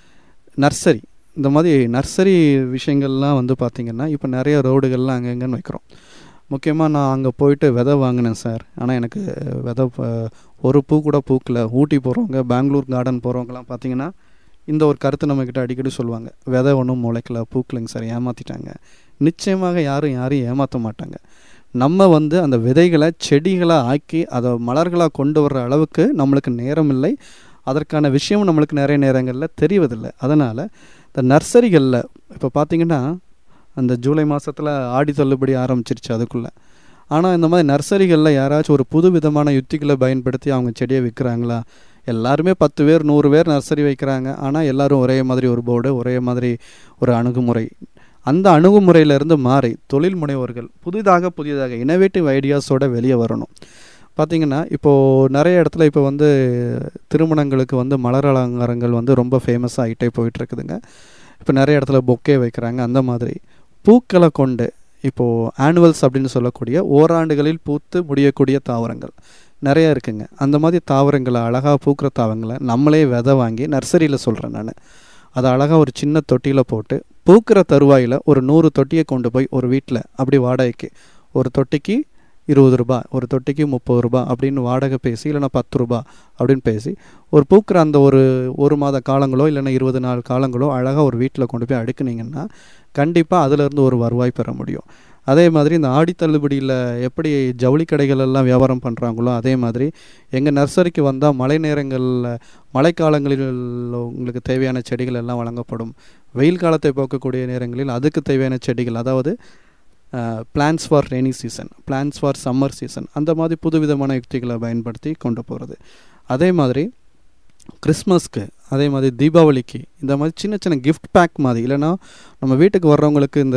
S2: நர்சரி இந்த மாதிரி நர்சரி விஷயங்கள்லாம் வந்து பார்த்திங்கன்னா இப்போ நிறைய ரோடுகள்லாம் அங்கங்கன்னு வைக்கிறோம் முக்கியமாக நான் அங்கே போயிட்டு விதை வாங்கினேன் சார் ஆனால் எனக்கு விதை ப- ஒரு பூ கூட பூக்கல ஊட்டி போகிறவங்க பெங்களூர் கார்டன் போகிறவங்கலாம் பார்த்தீங்கன்னா இந்த ஒரு கருத்து நம்மக்கிட்ட அடிக்கடி சொல்லுவாங்க விதை ஒன்றும் முளைக்கல பூக்கலைங்க சார் ஏமாற்றிட்டாங்க நிச்சயமாக யாரும் யாரையும் ஏமாற்ற மாட்டாங்க நம்ம வந்து அந்த விதைகளை செடிகளாக ஆக்கி அதை மலர்களாக கொண்டு வர்ற அளவுக்கு நம்மளுக்கு நேரம் இல்லை அதற்கான விஷயம் நம்மளுக்கு நிறைய நேரங்களில் தெரிவதில்லை அதனால் இந்த நர்சரிகளில் இப்போ பார்த்தீங்கன்னா அந்த ஜூலை மாதத்தில் ஆடி தள்ளுபடி ஆரம்பிச்சிருச்சு அதுக்குள்ளே ஆனால் இந்த மாதிரி நர்சரிகளில் யாராச்சும் ஒரு புது விதமான யுத்திகளை பயன்படுத்தி அவங்க செடியை விற்கிறாங்களா எல்லாருமே பத்து பேர் நூறு பேர் நர்சரி வைக்கிறாங்க ஆனால் எல்லாரும் ஒரே மாதிரி ஒரு போர்டு ஒரே மாதிரி ஒரு அணுகுமுறை அந்த அணுகுமுறையிலிருந்து மாறி தொழில் முனைவோர்கள் புதிதாக புதிதாக இனோவேட்டிவ் ஐடியாஸோட வெளியே வரணும் பார்த்தீங்கன்னா இப்போது நிறைய இடத்துல இப்போ வந்து திருமணங்களுக்கு வந்து மலர் அலங்காரங்கள் வந்து ரொம்ப ஃபேமஸ் ஆகிட்டே போயிட்டுருக்குதுங்க இப்போ நிறைய இடத்துல பொக்கே வைக்கிறாங்க அந்த மாதிரி பூக்களை கொண்டு இப்போது ஆனுவல்ஸ் அப்படின்னு சொல்லக்கூடிய ஓராண்டுகளில் பூத்து முடியக்கூடிய தாவரங்கள் நிறைய இருக்குங்க அந்த மாதிரி தாவரங்களை அழகாக பூக்கிற தாவரங்களை நம்மளே விதை வாங்கி நர்சரியில் சொல்கிறேன் நான் அதை அழகாக ஒரு சின்ன தொட்டியில் போட்டு பூக்கிற தருவாயில் ஒரு நூறு தொட்டியை கொண்டு போய் ஒரு வீட்டில் அப்படி வாடகைக்கு ஒரு தொட்டிக்கு இருபது ரூபாய் ஒரு தொட்டிக்கு முப்பது ரூபாய் அப்படின்னு வாடகை பேசி இல்லைன்னா பத்து ரூபாய் அப்படின்னு பேசி ஒரு பூக்கிற அந்த ஒரு ஒரு மாத காலங்களோ இல்லைன்னா இருபது நாள் காலங்களோ அழகாக ஒரு வீட்டில் கொண்டு போய் அடுக்குனீங்கன்னா கண்டிப்பாக அதிலிருந்து ஒரு வருவாய் பெற முடியும் அதே மாதிரி இந்த ஆடி தள்ளுபடியில் எப்படி ஜவுளி கடைகள் எல்லாம் வியாபாரம் பண்ணுறாங்களோ அதே மாதிரி எங்கள் நர்சரிக்கு வந்தால் மழை நேரங்களில் மழைக்காலங்களில் உங்களுக்கு தேவையான செடிகள் எல்லாம் வழங்கப்படும் வெயில் காலத்தை போக்கக்கூடிய நேரங்களில் அதுக்கு தேவையான செடிகள் அதாவது plans for rainy season plans for summer season அந்த மாதிரி புதுவிதமான யுக்திகளை பயன்படுத்தி கொண்டு போகிறது அதே மாதிரி கிறிஸ்மஸ்க்கு அதே மாதிரி தீபாவளிக்கு இந்த மாதிரி சின்ன சின்ன கிஃப்ட் பேக் மாதிரி இல்லைன்னா நம்ம வீட்டுக்கு வர்றவங்களுக்கு இந்த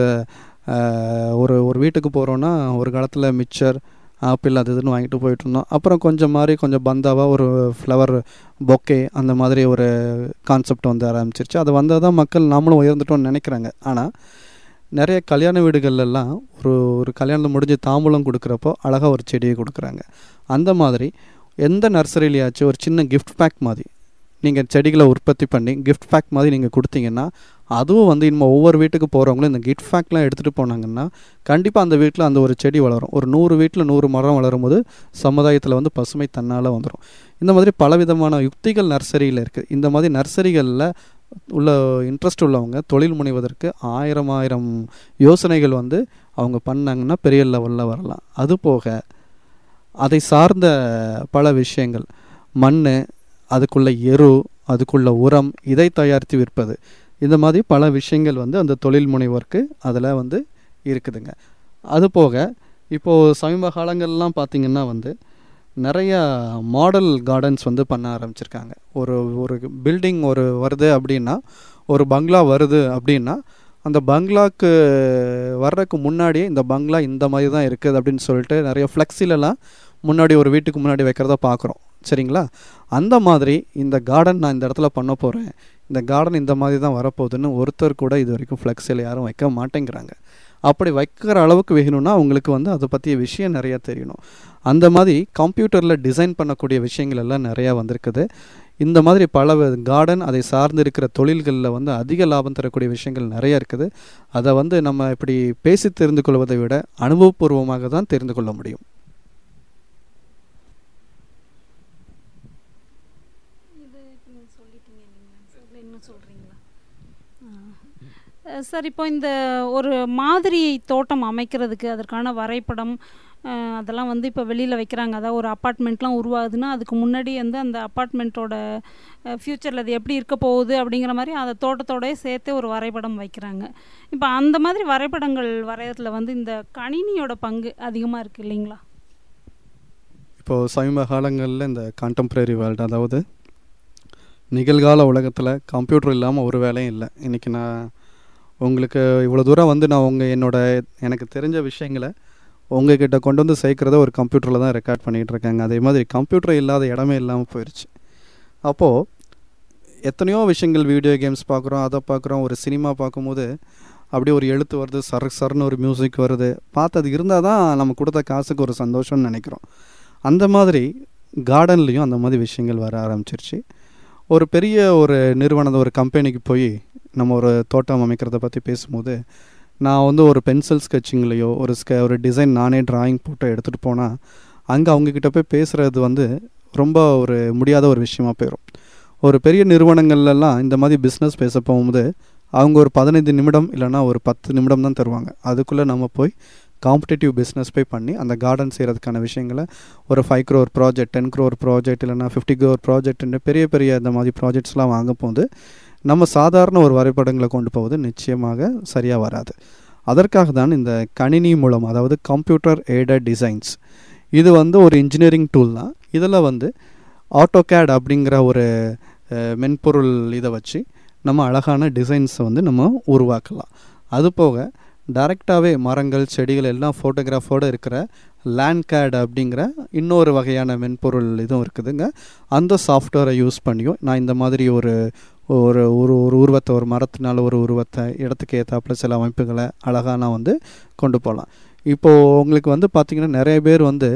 S2: ஆஹ், ஒரு ஒரு வீட்டுக்கு போகிறோன்னா ஒரு காலத்தில் மிக்சர் ஆப்பிள் அது இதுன்னு வாங்கிட்டு போயிட்டு இருந்தோம் அப்புறம் கொஞ்சம் மாதிரி கொஞ்சம் பந்தாவாக ஒரு ஃப்ளவர் பொக்கே அந்த மாதிரி ஒரு கான்செப்ட் வந்து ஆரம்பிச்சிருச்சு அது வந்தால் தான் மக்கள் நாமளும் உயர்ந்துட்டோம்னு நினைக்கிறாங்க ஆனால் நிறைய கல்யாண வீடுகள்லாம் ஒரு ஒரு கல்யாணம் முடிஞ்சு தாம்பூலம் கொடுக்குறப்போ அழகாக ஒரு செடியை கொடுக்குறாங்க அந்த மாதிரி எந்த நர்சரிலையாச்சும் ஒரு சின்ன கிஃப்ட் பேக் மாதிரி நீங்கள் செடிகளை உற்பத்தி பண்ணி கிஃப்ட் பேக் மாதிரி நீங்கள் கொடுத்தீங்கன்னா அதுவும் வந்து இனிமேல் ஒவ்வொரு வீட்டுக்கு போகிறவங்களும் இந்த கிஃப்ட் பேக்லாம் எடுத்துகிட்டு போனாங்கன்னா கண்டிப்பாக அந்த வீட்டில் அந்த ஒரு செடி வளரும் ஒரு நூறு வீட்டில் நூறு மரம் வளரும் போது சமுதாயத்தில் வந்து பசுமை தன்னால் வந்துடும் இந்த மாதிரி பலவிதமான யுக்திகள் நர்சரியில் இருக்குது இந்த மாதிரி நர்சரிகளில் உள்ள இன்ட்ரெஸ்ட் உள்ளவங்க தொழில் முனைவதற்கு ஆயிரம் ஆயிரம் யோசனைகள் வந்து அவங்க பண்ணாங்கன்னா பெரிய லெவலில் வரலாம் அது போக அதை சார்ந்த பல விஷயங்கள் மண் அதுக்குள்ள எரு அதுக்குள்ள உரம் இதை தயாரித்து விற்பது இந்த மாதிரி பல விஷயங்கள் வந்து அந்த தொழில் முனைவோருக்கு அதில் வந்து இருக்குதுங்க அது போக இப்போது சமீப காலங்கள்லாம் பார்த்திங்கன்னா வந்து நிறைய மாடல் கார்டன்ஸ் வந்து பண்ண ஆரம்பிச்சிருக்காங்க ஒரு ஒரு பில்டிங் ஒரு வருது அப்படின்னா ஒரு பங்களா வருது அப்படின்னா அந்த பங்களாக்கு வர்றதுக்கு முன்னாடியே இந்த பங்களா இந்த மாதிரி தான் இருக்குது அப்படின்னு சொல்லிட்டு நிறைய ஃப்ளெக்ஸிலலாம் முன்னாடி ஒரு வீட்டுக்கு முன்னாடி வைக்கிறத பார்க்குறோம் சரிங்களா அந்த மாதிரி இந்த கார்டன் நான் இந்த இடத்துல பண்ண போகிறேன் இந்த கார்டன் இந்த மாதிரி தான் வரப்போகுதுன்னு ஒருத்தர் கூட இது வரைக்கும் ஃப்ளெக்ஸில் யாரும் வைக்க மாட்டேங்கிறாங்க அப்படி வைக்கிற அளவுக்கு வேணும்னா அவங்களுக்கு வந்து அதை பற்றிய விஷயம் நிறையா தெரியணும் அந்த மாதிரி கம்ப்யூட்டரில் டிசைன் பண்ணக்கூடிய விஷயங்கள் எல்லாம் நிறையா வந்திருக்குது இந்த மாதிரி பல கார்டன் அதை சார்ந்து இருக்கிற தொழில்களில் வந்து அதிக லாபம் தரக்கூடிய விஷயங்கள் நிறைய இருக்குது அதை வந்து நம்ம இப்படி பேசி தெரிந்து கொள்வதை விட அனுபவபூர்வமாக தான் தெரிந்து கொள்ள முடியும்
S1: அஹ் சார் இப்போ இந்த ஒரு மாதிரி தோட்டம் அமைக்கிறதுக்கு அதற்கான வரைபடம் அஹ் அதெல்லாம் வந்து இப்போ வெளியில் வைக்கிறாங்க அதாவது ஒரு அப்பார்ட்மெண்ட்லாம் உருவாகுதுன்னா அதுக்கு முன்னாடி வந்து அந்த அப்பார்ட்மெண்ட்டோட ஃப்யூச்சரில் அது எப்படி இருக்க போகுது அப்படிங்கிற மாதிரி அந்த தோட்டத்தோடய சேர்த்தே ஒரு வரைபடம் வைக்கிறாங்க இப்போ அந்த மாதிரி வரைபடங்கள் வரைகிறதுல வந்து இந்த கணினியோட பங்கு அதிகமாக இருக்குது இல்லைங்களா
S2: இப்போது சமீப காலங்களில் இந்த கான்டெம்ப்ரரி வேர்ல்டு அதாவது நிகழ்கால உலகத்தில் கம்ப்யூட்டர் இல்லாமல் ஒரு வேலையும் இல்லை இன்றைக்கி நான் உங்களுக்கு இவ்வளோ தூரம் வந்து நான் உங்கள் என்னோட எனக்கு தெரிஞ்ச விஷயங்களை உங்ககிட்ட கொண்டு வந்து சேர்க்குறத ஒரு கம்ப்யூட்டரில் தான் ரெக்கார்ட் பண்ணிகிட்டு இருக்காங்க அதே மாதிரி கம்ப்யூட்டர் இல்லாத இடமே இல்லாமல் போயிடுச்சு அப்போது எத்தனையோ விஷயங்கள் வீடியோ கேம்ஸ் பார்க்குறோம் அதை பார்க்குறோம் ஒரு சினிமா பார்க்கும்போது அப்படியே ஒரு எழுத்து வருது சர் சர்னு ஒரு மியூசிக் வருது பார்த்து அது இருந்தால் தான் நம்ம கொடுத்த காசுக்கு ஒரு சந்தோஷம்னு நினைக்கிறோம் அந்த மாதிரி கார்டன்லேயும் அந்த மாதிரி விஷயங்கள் வர ஆரம்பிச்சிருச்சு ஒரு பெரிய ஒரு நிறுவனத்தை ஒரு கம்பெனிக்கு போய் நம்ம ஒரு தோட்டம் அமைக்கிறத பற்றி பேசும்போது நான் வந்து ஒரு பென்சில் ஸ்கெட்சிங்லேயோ ஒரு ஸ்கெ ஒரு டிசைன் நானே டிராயிங் போட்டு எடுத்துகிட்டு போனால் அங்கே அவங்கக்கிட்ட போய் பேசுகிறது வந்து ரொம்ப ஒரு முடியாத ஒரு விஷயமா போயிடும் ஒரு பெரிய நிறுவனங்கள்லாம் இந்த மாதிரி பிஸ்னஸ் பேச போகும்போது அவங்க ஒரு பதினைந்து நிமிடம் இல்லைனா ஒரு பத்து நிமிடம் தான் தருவாங்க அதுக்குள்ளே நம்ம போய் காம்படிட்டிவ் பிஸ்னஸ் போய் பண்ணி அந்த கார்டன் செய்கிறதுக்கான விஷயங்களை ஒரு five crore project ten crore project இல்லைனா ஃபிஃப்டி க்ரோர் ப்ராஜெக்ட்னு பெரிய பெரிய இந்த மாதிரி ப்ராஜெக்ட்ஸ்லாம் வாங்க போது நம்ம சாதாரண ஒரு வரைபடங்களை கொண்டு போவது நிச்சயமாக சரியாக வராது அதற்காக தான் இந்த கணினி மூலம் அதாவது கம்ப்யூட்டர் எய்டட் டிசைன்ஸ் இது வந்து ஒரு இன்ஜினியரிங் டூல் தான் இதில் வந்து ஆட்டோகேட் அப்படிங்கிற ஒரு மென்பொருள் இதை வச்சு நம்ம அழகான டிசைன்ஸை வந்து நம்ம உருவாக்கலாம் அது போக டைரெக்டாகவே மரங்கள் செடிகள் எல்லாம் ஃபோட்டோகிராஃபோடு இருக்கிற லேண்ட்கேட் அப்படிங்கிற இன்னொரு வகையான மென்பொருள் இதுவும் இருக்குதுங்க அந்த சாஃப்ட்வேரை யூஸ் பண்ணியும் நான் இந்த மாதிரி ஒரு ஒரு ஒரு ஒரு உருவத்தை ஒரு மரத்தினால ஒரு உருவத்தை இடத்துக்கு ஏற்றாப்புல சில அமைப்புகளை அழகாக நான் வந்து கொண்டு போகலாம் இப்போது உங்களுக்கு வந்து பார்த்திங்கன்னா நிறைய பேர் வந்து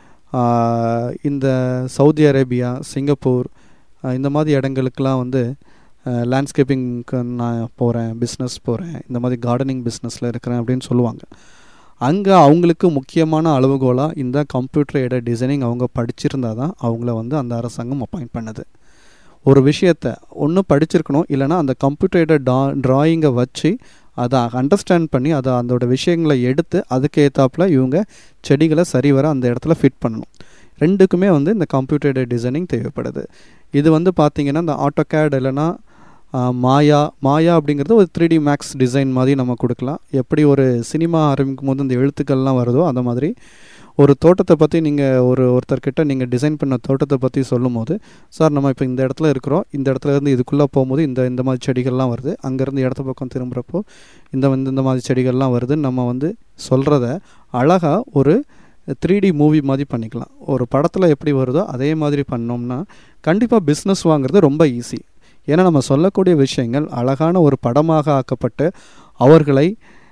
S2: இந்த சவுதி அரேபியா சிங்கப்பூர் இந்த மாதிரி இடங்களுக்கெலாம் வந்து லேண்ட்ஸ்கேப்பிங்க்கு நான் போகிறேன் பிஸ்னஸ் போகிறேன் இந்த மாதிரி கார்டனிங் பிஸ்னஸில் இருக்கிறேன் அப்படின்னு சொல்லுவாங்க அங்கே அவங்களுக்கு முக்கியமான அளவுகோலாக இந்த கம்ப்யூட்டர் எட டிசைனிங் அவங்க படிச்சிருந்தா தான் அவங்கள வந்து அந்த அரசாங்கம் அப்பாயிண்ட் பண்ணுது ஒரு விஷயத்த ஒன்று படிச்சிருக்கணும் இல்லைனா அந்த கம்ப்யூட்டர் எட டா ட்ராயிங்கை வச்சு அதை அண்டர்ஸ்டாண்ட் பண்ணி அதை அதோட விஷயங்களை எடுத்து அதுக்கு ஏற்றாப்புல இவங்க செடிகளை சரிவர அந்த இடத்துல ஃபிட் பண்ணணும் ரெண்டுக்குமே வந்து இந்த கம்ப்யூட்டர் டிசைனிங் தேவைப்படுது இது வந்து பார்த்திங்கன்னா இந்த ஆட்டோகேட் இல்லைனா மாயா மாயா அப்படிங்கிறது ஒரு த்ரீ டி மேக்ஸ் டிசைன் மாதிரி நம்ம கொடுக்கலாம் எப்படி ஒரு சினிமா ஆரம்பிக்கும் போது இந்த எழுத்துக்கள்லாம் வருதோ அந்த மாதிரி ஒரு தோட்டத்தை பற்றி நீங்கள் ஒரு ஒருத்தர்கிட்ட நீங்கள் டிசைன் பண்ண தோட்டத்தை பற்றி சொல்லும் போது சார் நம்ம இப்போ இந்த இடத்துல இருக்கிறோம் இந்த இடத்துல இருந்து இதுக்குள்ளே போகும்போது இந்த இந்த மாதிரி செடிகள்லாம் வருது அங்கேருந்து இடத்த பக்கம் திரும்புகிறப்போ இந்த வந்து இந்த மாதிரி செடிகள்லாம் வருதுன்னு நம்ம வந்து சொல்கிறத அழகாக ஒரு த்ரீ டி மூவி மாதிரி பண்ணிக்கலாம் ஒரு படத்தில் எப்படி வருதோ அதே மாதிரி பண்ணோம்னா கண்டிப்பாக பிஸ்னஸ் வாங்குறது ரொம்ப ஈஸி ஏன்னா நம்ம சொல்லக்கூடிய விஷயங்கள் அழகான ஒரு படமாக ஆக்கப்பட்டு அவர்களை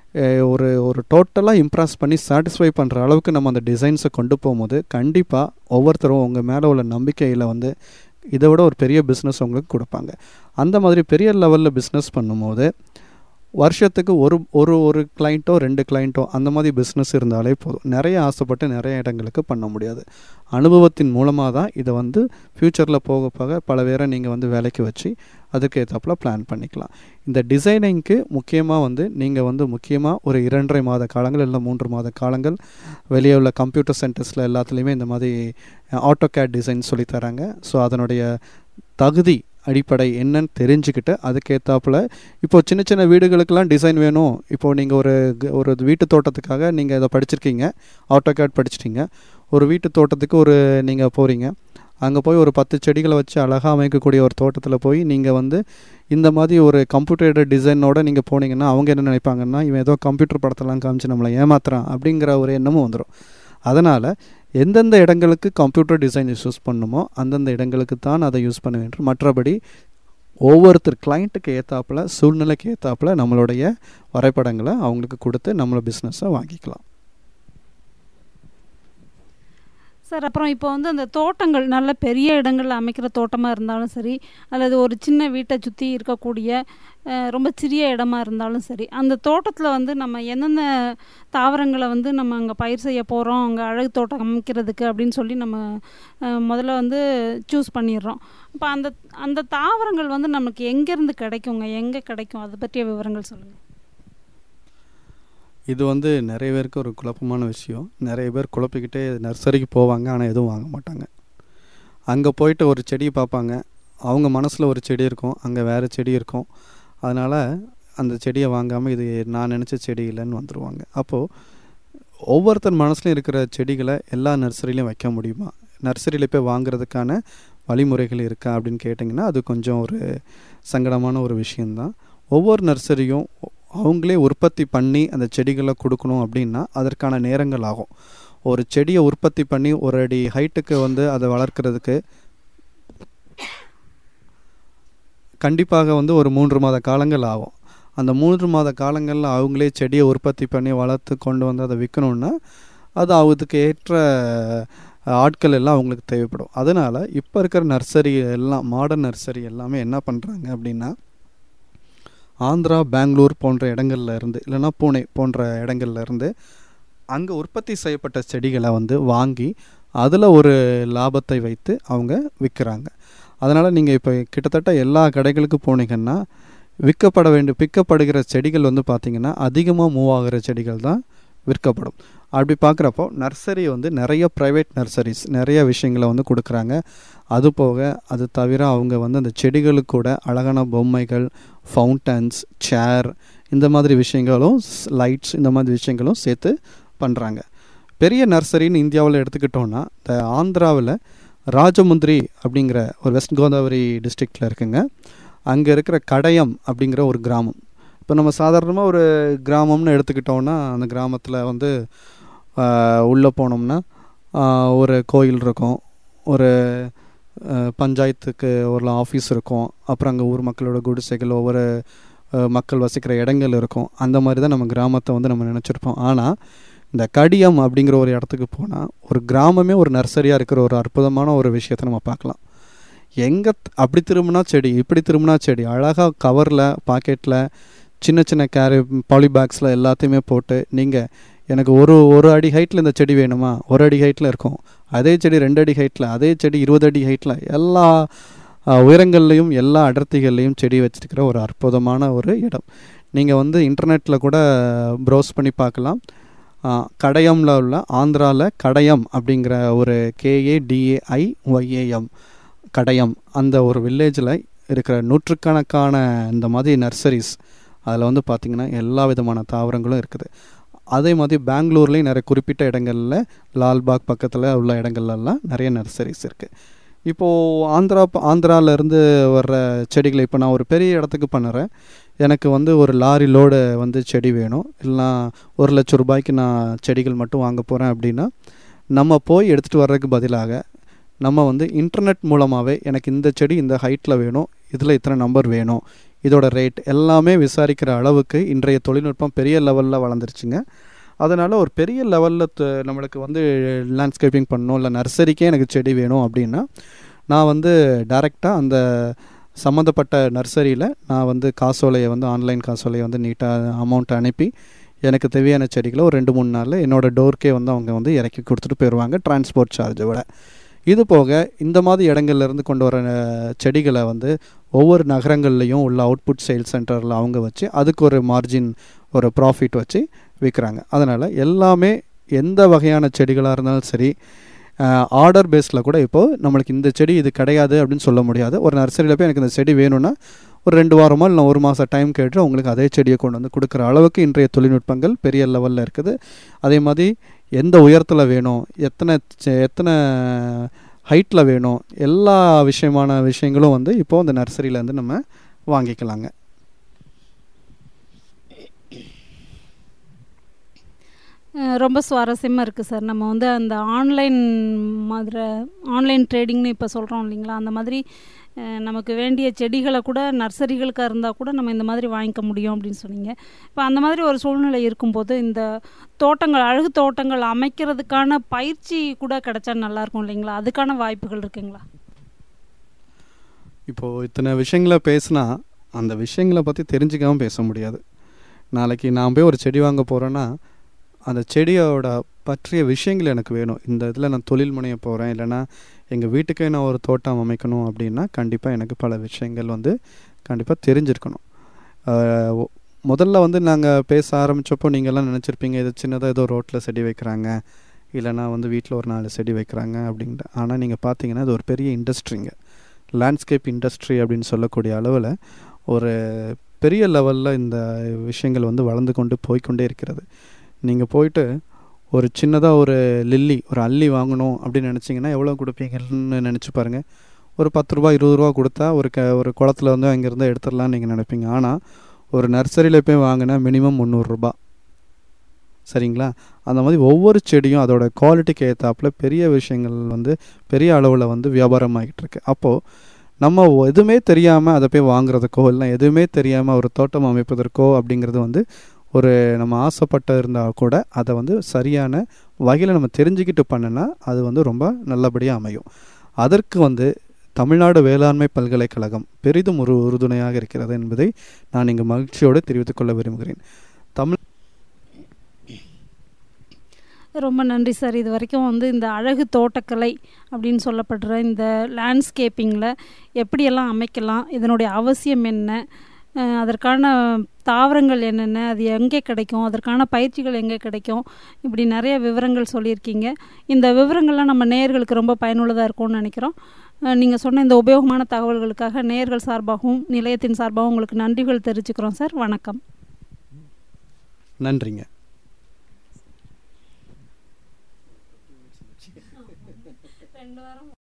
S2: ஒரு ஒரு டோட்டலாக இம்ப்ரெஸ் பண்ணி சாட்டிஸ்ஃபை பண்ணுற அளவுக்கு நம்ம அந்த டிசைன்ஸை கொண்டு போகும்போது கண்டிப்பாக ஒவ்வொருத்தரும் உங்கள் மேலே உள்ள நம்பிக்கையில் வந்து இதை விட ஒரு பெரிய பிஸ்னஸ் உங்களுக்கு கொடுப்பாங்க அந்த மாதிரி பெரிய லெவலில் பிஸ்னஸ் பண்ணும்போது வருஷத்துக்கு ஒரு ஒரு ஒரு கிளைண்ட்டோ ரெண்டு கிளைண்ட்டோ அந்த மாதிரி பிஸ்னஸ் இருந்தாலே போதும் நிறைய ஆசைப்பட்டு நிறைய இடங்களுக்கு பண்ண முடியாது அனுபவத்தின் மூலமாக தான் இதை வந்து ஃப்யூச்சரில் போக போக பல பேரை நீங்கள் வந்து வேலைக்கு வச்சு அதுக்கு ஏற்றாப்புல பிளான் பண்ணிக்கலாம் இந்த டிசைனிங்க்கு முக்கியமாக வந்து நீங்கள் வந்து முக்கியமாக ஒரு இரண்டரை மாத காலங்கள் இல்லை மூன்று மாத காலங்கள் வெளியே உள்ள கம்ப்யூட்டர் சென்டர்ஸில் எல்லாத்துலேயுமே இந்த மாதிரி ஆட்டோ கேட் டிசைன் சொல்லித்தராங்க ஸோ அதனுடைய தகுதி அடிப்படை என்னன்னு தெரிஞ்சுக்கிட்டு அதுக்கேற்றாப்புல இப்போ சின்ன சின்ன வீடுகளுக்கெல்லாம் டிசைன் வேணும் இப்போது நீங்கள் ஒரு ஒரு வீட்டு தோட்டத்துக்காக நீங்கள் இதை படிச்சிருக்கீங்க ஆட்டோ கேட் படிச்சிட்டிங்க ஒரு வீட்டு தோட்டத்துக்கு ஒரு நீங்கள் போகிறீங்க அங்கே போய் ஒரு பத்து செடிகளை வச்சு அழகாக அமைக்கக்கூடிய ஒரு தோட்டத்தில் போய் நீங்கள் வந்து இந்த மாதிரி ஒரு கம்ப்யூட்டர் டிசைனோட நீங்கள் போனீங்கன்னா அவங்க என்ன நினைப்பாங்கன்னா இவன் ஏதோ கம்ப்யூட்டர் படத்தெல்லாம் காமிச்சு நம்மளை ஏமாத்துறான் அப்படிங்கிற ஒரு எண்ணமும் வந்துடும் அதனால் எந்தெந்த இடங்களுக்கு கம்ப்யூட்டர் டிசைன் யூஸ் பண்ணுமோ அந்தந்த இடங்களுக்கு தான் அதை யூஸ் பண்ண வேண்டும் மற்றபடி ஒவ்வொருத்தர் கிளைண்ட்டுக்கு ஏற்றாப்புல சூழ்நிலைக்கு ஏற்றாப்புல நம்மளுடைய வரைபடங்களை அவங்களுக்கு கொடுத்து நம்மளோட பிஸ்னஸை வாங்கிக்கலாம்
S1: சார் அப்புறம் இப்போ வந்து அந்த தோட்டங்கள் நல்ல பெரிய இடங்களில் அமைக்கிற தோட்டமாக இருந்தாலும் சரி அல்லது ஒரு சின்ன வீட்டை சுற்றி இருக்கக்கூடிய அஹ், ரொம்ப சிறிய இடமா இருந்தாலும் சரி அந்த தோட்டத்தில் வந்து நம்ம எந்தெந்த தாவரங்களை வந்து நம்ம அங்கே பயிர் செய்ய போகிறோம் அங்கே அழகு தோட்டம் அமைக்கிறதுக்கு அப்படின்னு சொல்லி நம்ம அஹ், முதல்ல வந்து சூஸ் பண்ணிடுறோம் இப்போ அந்த அந்த தாவரங்கள் வந்து நமக்கு எங்கேருந்து கிடைக்குங்க எங்கே கிடைக்கும் அதை பற்றிய விவரங்கள் சொல்லுங்கள்
S2: இது வந்து நிறைய பேருக்கு ஒரு குழப்பமான விஷயம் நிறைய பேர் குழப்பிக்கிட்டே நர்சரிக்கு போவாங்க ஆனால் எதுவும் வாங்க மாட்டாங்க அங்கே போயிட்டு ஒரு செடியை பார்ப்பாங்க அவங்க மனசில் ஒரு செடி இருக்கும் அங்கே வேறு செடி இருக்கும் அதனால் அந்த செடியை வாங்காமல் இது நான் நினச்ச செடி இல்லைன்னு வந்துடுவாங்க அப்போது ஒவ்வொருத்தர் மனசுலையும் இருக்கிற செடிகளை எல்லா நர்சரிலையும் வைக்க முடியுமா நர்சரியில் போய் வாங்குறதுக்கான வழிமுறைகள் இருக்கா அப்படின்னு கேட்டிங்கன்னா அது கொஞ்சம் ஒரு சங்கடமான ஒரு விஷயந்தான் ஒவ்வொரு நர்சரியும் அவங்களே உற்பத்தி பண்ணி அந்த செடிகளை கொடுக்கணும் அப்படின்னா அதற்கான நேரங்கள் ஆகும் ஒரு செடியை உற்பத்தி பண்ணி ஒரு அடி ஹைட்டுக்கு வந்து அதை வளர்க்குறதுக்கு கண்டிப்பாக வந்து ஒரு மூன்று மாத காலங்கள் ஆகும் அந்த மூன்று மாத காலங்களில் அவங்களே செடியை உற்பத்தி பண்ணி வளர்த்து கொண்டு வந்து அதை விற்கணுன்னா அது அதுக்கு ஏற்ற ஆட்கள் எல்லாம் அவங்களுக்கு தேவைப்படும் அதனால் இப்போ இருக்கிற நர்சரி எல்லாம் மாடர்ன் நர்சரி எல்லாமே என்ன பண்ணுறாங்க அப்படின்னா ஆந்திரா பெங்களூர் போன்ற இடங்கள்ல இருந்து இல்லைன்னா பூனே போன்ற இடங்கள்ல இருந்து அங்கே உற்பத்தி செய்யப்பட்ட செடிகளை வந்து வாங்கி அதில் ஒரு லாபத்தை வைத்து அவங்க விற்கிறாங்க அதனால் நீங்கள் இப்போ கிட்டத்தட்ட எல்லா கடைகளுக்கு போனீங்கன்னா விற்கப்பட வேண்டிய விற்கப்படுகிற செடிகள் வந்து பார்த்திங்கன்னா அதிகமாக மூவ் ஆகிற செடிகள் தான் விற்கப்படும் அப்படி பார்க்குறப்போ நர்சரி வந்து நிறைய ப்ரைவேட் நர்சரிஸ் நிறைய விஷயங்களை வந்து கொடுக்குறாங்க அது போக அது தவிர அவங்க வந்து அந்த செடிகளுக்கு கூட அழகான பொம்மைகள் ஃபவுண்டன்ஸ் சேர் இந்த மாதிரி விஷயங்களும் லைட்ஸ் இந்த மாதிரி விஷயங்களும் சேர்த்து பண்ணுறாங்க பெரிய நர்சரின்னு இந்தியாவில் எடுத்துக்கிட்டோன்னா இந்த ஆந்திராவில் ராஜமுந்திரி அப்படிங்கிற ஒரு வெஸ்ட் கோதாவரி டிஸ்ட்ரிக்டில் இருக்குங்க அங்கே இருக்கிற கடையம் அப்படிங்கிற ஒரு கிராமம் இப்போ நம்ம சாதாரணமாக ஒரு கிராமம்னு எடுத்துக்கிட்டோன்னா அந்த கிராமத்தில் வந்து உள்ளே போனோம்னா ஆஹ், ஒரு கோயில் இருக்கும் ஒரு ஆஹ், பஞ்சாயத்துக்கு ஒரு ஆஃபீஸ் இருக்கும் அப்புறம் அங்கே ஊர் மக்களோட குடிசைகள் ஒவ்வொரு ஆஹ், மக்கள் வசிக்கிற இடங்கள் இருக்கும் அந்த மாதிரி தான் நம்ம கிராமத்தை வந்து நம்ம நினச்சிருப்போம் ஆனால் இந்த கடியம் அப்படிங்கிற ஒரு இடத்துக்கு போனால் ஒரு கிராமமே ஒரு நர்சரியாக இருக்கிற ஒரு அற்புதமான ஒரு விஷயத்தை நம்ம பார்க்கலாம் எங்கே அப்படி திரும்பினா செடி இப்படி திரும்பினா செடி அழகாக கவரில் பாக்கெட்டில் சின்ன சின்ன கேரி பாலி பேக்ஸில் எல்லாத்தையுமே போட்டு நீங்கள் எனக்கு ஒரு ஒரு அடி ஹைட்டில் இந்த செடி வேணுமா ஒரு அடி ஹைட்டில் இருக்கும் அதே செடி ரெண்டு அடி ஹைட்டில் அதே செடி இருபது அடி ஹைட்டில் எல்லா அஹ், உயரங்கள்லையும் எல்லா அடர்த்திகள்லையும் செடி வச்சிருக்கிற ஒரு அற்புதமான ஒரு இடம் நீங்கள் வந்து இன்டர்நெட்டில் கூட ப்ரௌஸ் பண்ணி பார்க்கலாம் அஹ், கடையம்ல உள்ள ஆந்திராவில் கடையம் அப்படிங்கிற ஒரு கேஏடிஏஐ ஒய்ஏஎம் கடையம் அந்த ஒரு வில்லேஜில் இருக்கிற நூற்றுக்கணக்கான இந்த மாதிரி நர்சரிஸ் அதில் வந்து பார்த்திங்கன்னா எல்லா விதமான தாவரங்களும் இருக்குது அதே மாதிரி பெங்களூர்லேயும் நிறைய குறிப்பிட்ட இடங்களில் லால்பாக் பக்கத்தில் உள்ள இடங்கள்லாம் நிறைய நர்சரிஸ் இருக்குது இப்போது ஆந்திரா ஆந்திராவிலேருந்து வர்ற செடிகளை இப்போ நான் ஒரு பெரிய இடத்துக்கு பண்ணுறேன் எனக்கு வந்து ஒரு லாரி லோடு வந்து செடி வேணும் இல்லைனா ஒரு லட்சம் ரூபாய்க்கு நான் செடிகள் மட்டும் வாங்க போகிறேன் அப்படின்னா நம்ம போய் எடுத்துகிட்டு வர்றதுக்கு பதிலாக நம்ம வந்து இன்டர்நெட் மூலமாகவே எனக்கு இந்த செடி இந்த ஹைட்டில் வேணும் இதில் இத்தனை நம்பர் வேணும் இதோட ரேட் எல்லாமே விசாரிக்கிற அளவுக்கு இன்றைய தொழில்நுட்பம் பெரிய லெவலில் வளர்ந்துருச்சுங்க அதனால் ஒரு பெரிய லெவலில் நம்மளுக்கு வந்து லேண்ட்ஸ்கேப்பிங் பண்ணணும் இல்லை நர்சரிக்கே எனக்கு செடி வேணும் அப்படின்னா நான் வந்து டைரெக்டாக அந்த சம்மந்தப்பட்ட நர்சரியில் நான் வந்து காசோலையை வந்து ஆன்லைன் காசோலையை வந்து நீட்டாக அமௌண்ட் அனுப்பி எனக்கு தேவையான செடிகளை ஒரு ரெண்டு மூணு நாளில் என்னோடய டோர்க்கே வந்து அவங்க வந்து இறக்கி கொடுத்துட்டு போயிடுவாங்க டிரான்ஸ்போர்ட் சார்ஜை விட இது போக இந்த மாதிரி இடங்கள்ல இருந்து கொண்டு வர அஹ், செடிகளை வந்து ஒவ்வொரு நகரங்கள்லேயும் உள்ள அவுட்புட் சேல்ஸ் சென்டரில் அவங்க வச்சு அதுக்கு ஒரு மார்ஜின் ஒரு ப்ராஃபிட் வச்சு விற்கிறாங்க அதனால் எல்லாமே எந்த வகையான செடிகளாக இருந்தாலும் சரி ஆர்டர் பேஸில் கூட இப்போது நம்மளுக்கு இந்த செடி இது கிடையாது அப்படின்னு சொல்ல முடியாது ஒரு நர்சரியில் போய் எனக்கு இந்த செடி வேணும்னா ஒரு ரெண்டு வாரமோ இல்லை ஒரு மாதம் டைம் கேட்டு அவங்களுக்கு அதே செடியை கொண்டு வந்து கொடுக்குற அளவுக்கு இன்றைய தொழில்நுட்பங்கள் பெரிய லெவலில் இருக்குது அதே மாதிரி எந்த உயரத்தில் வேணும் எத்தனை செ- எத்தனை ஹைட்டில் வேணும் எல்லா விஷயமான விஷயங்களும் வந்து இப்போது அந்த நர்சரியிலேருந்து நம்ம வாங்கிக்கலாங்க
S1: அஹ் ரொம்ப சுவாரஸ்யமாக இருக்குது சார் நம்ம வந்து அந்த ஆன்லைன் மாதிரி ஆன்லைன் ட்ரேடிங்னு இப்போ சொல்கிறோம் இல்லைங்களா அந்த மாதிரி அஹ், நமக்கு வேண்டிய செடிகளை கூட நர்சரிகளுக்காக இருந்தால் கூட நம்ம இந்த மாதிரி வாங்கிக்க முடியும் அப்படின்னு சொன்னீங்க இப்போ அந்த மாதிரி ஒரு சூழ்நிலை இருக்கும்போது இந்த தோட்டங்கள் அழகு தோட்டங்கள் அமைக்கிறதுக்கான பயிற்சி கூட கிடைச்சா நல்லாயிருக்கும் இல்லைங்களா அதுக்கான வாய்ப்புகள் இருக்குங்களா
S2: இப்போது இத்தனை விஷயங்களை பேசினா அந்த விஷயங்களை பற்றி தெரிஞ்சுக்காம பேச முடியாது நாளைக்கு நான் போய் ஒரு செடி வாங்க போகிறேன்னா அந்த செடியோட பற்றிய விஷயங்கள் எனக்கு வேணும் இந்த இதில் நான் தொழில் முனைய போகிறேன் இல்லைன்னா எங்கள் வீட்டுக்கே நான் ஒரு தோட்டம் அமைக்கணும் அப்படின்னா கண்டிப்பாக எனக்கு பல விஷயங்கள் வந்து கண்டிப்பாக தெரிஞ்சிருக்கணும் ஆஹ் ஒ- முதல்ல வந்து நாங்கள் பேச ஆரம்பித்தப்போ நீங்கள்லாம் நினச்சிருப்பீங்க இது சின்னதாக ஏதோ ரோட்டில் செடி வைக்கிறாங்க இல்லைன்னா வந்து வீட்டில் ஒரு நாலு செடி வைக்கிறாங்க அப்படின்ட்டு ஆனால் நீங்கள் பார்த்தீங்கன்னா இது ஒரு பெரிய இண்டஸ்ட்ரிங்க லேண்ட்ஸ்கேப் இண்டஸ்ட்ரி அப்படின்னு சொல்லக்கூடிய அளவில் ஒரு பெரிய லெவலில் இந்த விஷயங்கள் வந்து வளர்ந்து கொண்டு போய்க்கொண்டே இருக்கிறது நீங்கள் போயிட்டு ஒரு சின்னதாக ஒரு லில்லி ஒரு அல்லி வாங்கணும் அப்படின்னு நினச்சிங்கன்னா எவ்வளோ கொடுப்பீங்கன்னு நினச்சி பாருங்கள் ஒரு பத்து ரூபா இருபது ரூபா கொடுத்தா ஒரு க ஒரு குளத்துல வந்து அங்கேருந்து எடுத்துடலாம்னு நீங்கள் நினைப்பீங்க ஆனால் ஒரு நர்சரியில் போய் வாங்கினா மினிமம் முந்நூறுரூபா சரிங்களா அந்த மாதிரி ஒவ்வொரு செடியும் அதோட குவாலிட்டிக்கு ஏற்றாப்புல பெரிய விஷயங்கள் வந்து பெரிய அளவில் வந்து வியாபாரம் ஆகிட்டு இருக்கு அப்போது நம்ம ஒ- எதுவுமே தெரியாமல் அதை போய் வாங்குறதுக்கோ இல்லை எதுவுமே தெரியாமல் ஒரு தோட்டம் அமைப்பதற்கோ அப்படிங்கிறது வந்து ஒரு நம்ம ஆசைப்பட்ட இருந்தால் கூட அதை வந்து சரியான வகையில் நம்ம தெரிஞ்சுக்கிட்டு பண்ணினா அது வந்து ரொம்ப நல்லபடியாக அமையும் அதற்கு வந்து தமிழ்நாடு வேளாண்மை பல்கலைக்கழகம் பெரிதும் ஒரு உறுதுணையாக இருக்கிறது என்பதை நான் இங்கு மகிழ்ச்சியோடு தெரிவித்துக் கொள்ள விரும்புகிறேன் தமிழ்
S1: ரொம்ப நன்றி சார் இது வரைக்கும் வந்து இந்த அழகு தோட்டக்கலை அப்படின்னு சொல்லப்படுற இந்த லேண்ட்ஸ்கேப்பிங்கில் எப்படியெல்லாம் அமைக்கலாம் இதனுடைய அவசியம் என்ன அஹ் அதற்கான தாவரங்கள் என்னென்ன அது எங்கே கிடைக்கும் அதற்கான பயிற்சிகள் எங்கே கிடைக்கும் இப்படி நிறைய விவரங்கள் சொல்லியிருக்கீங்க இந்த விவரங்கள்லாம் நம்ம நேயர்களுக்கு ரொம்ப பயனுள்ளதாக இருக்கும்னு நினைக்கிறோம் நீங்கள் சொன்ன இந்த உபயோகமான தகவல்களுக்காக நேயர்கள் சார்பாகவும் நிலையத்தின் சார்பாகவும் உங்களுக்கு நன்றிகள் தெரிவிச்சுக்கிறோம் சார் வணக்கம்
S2: நன்றிங்க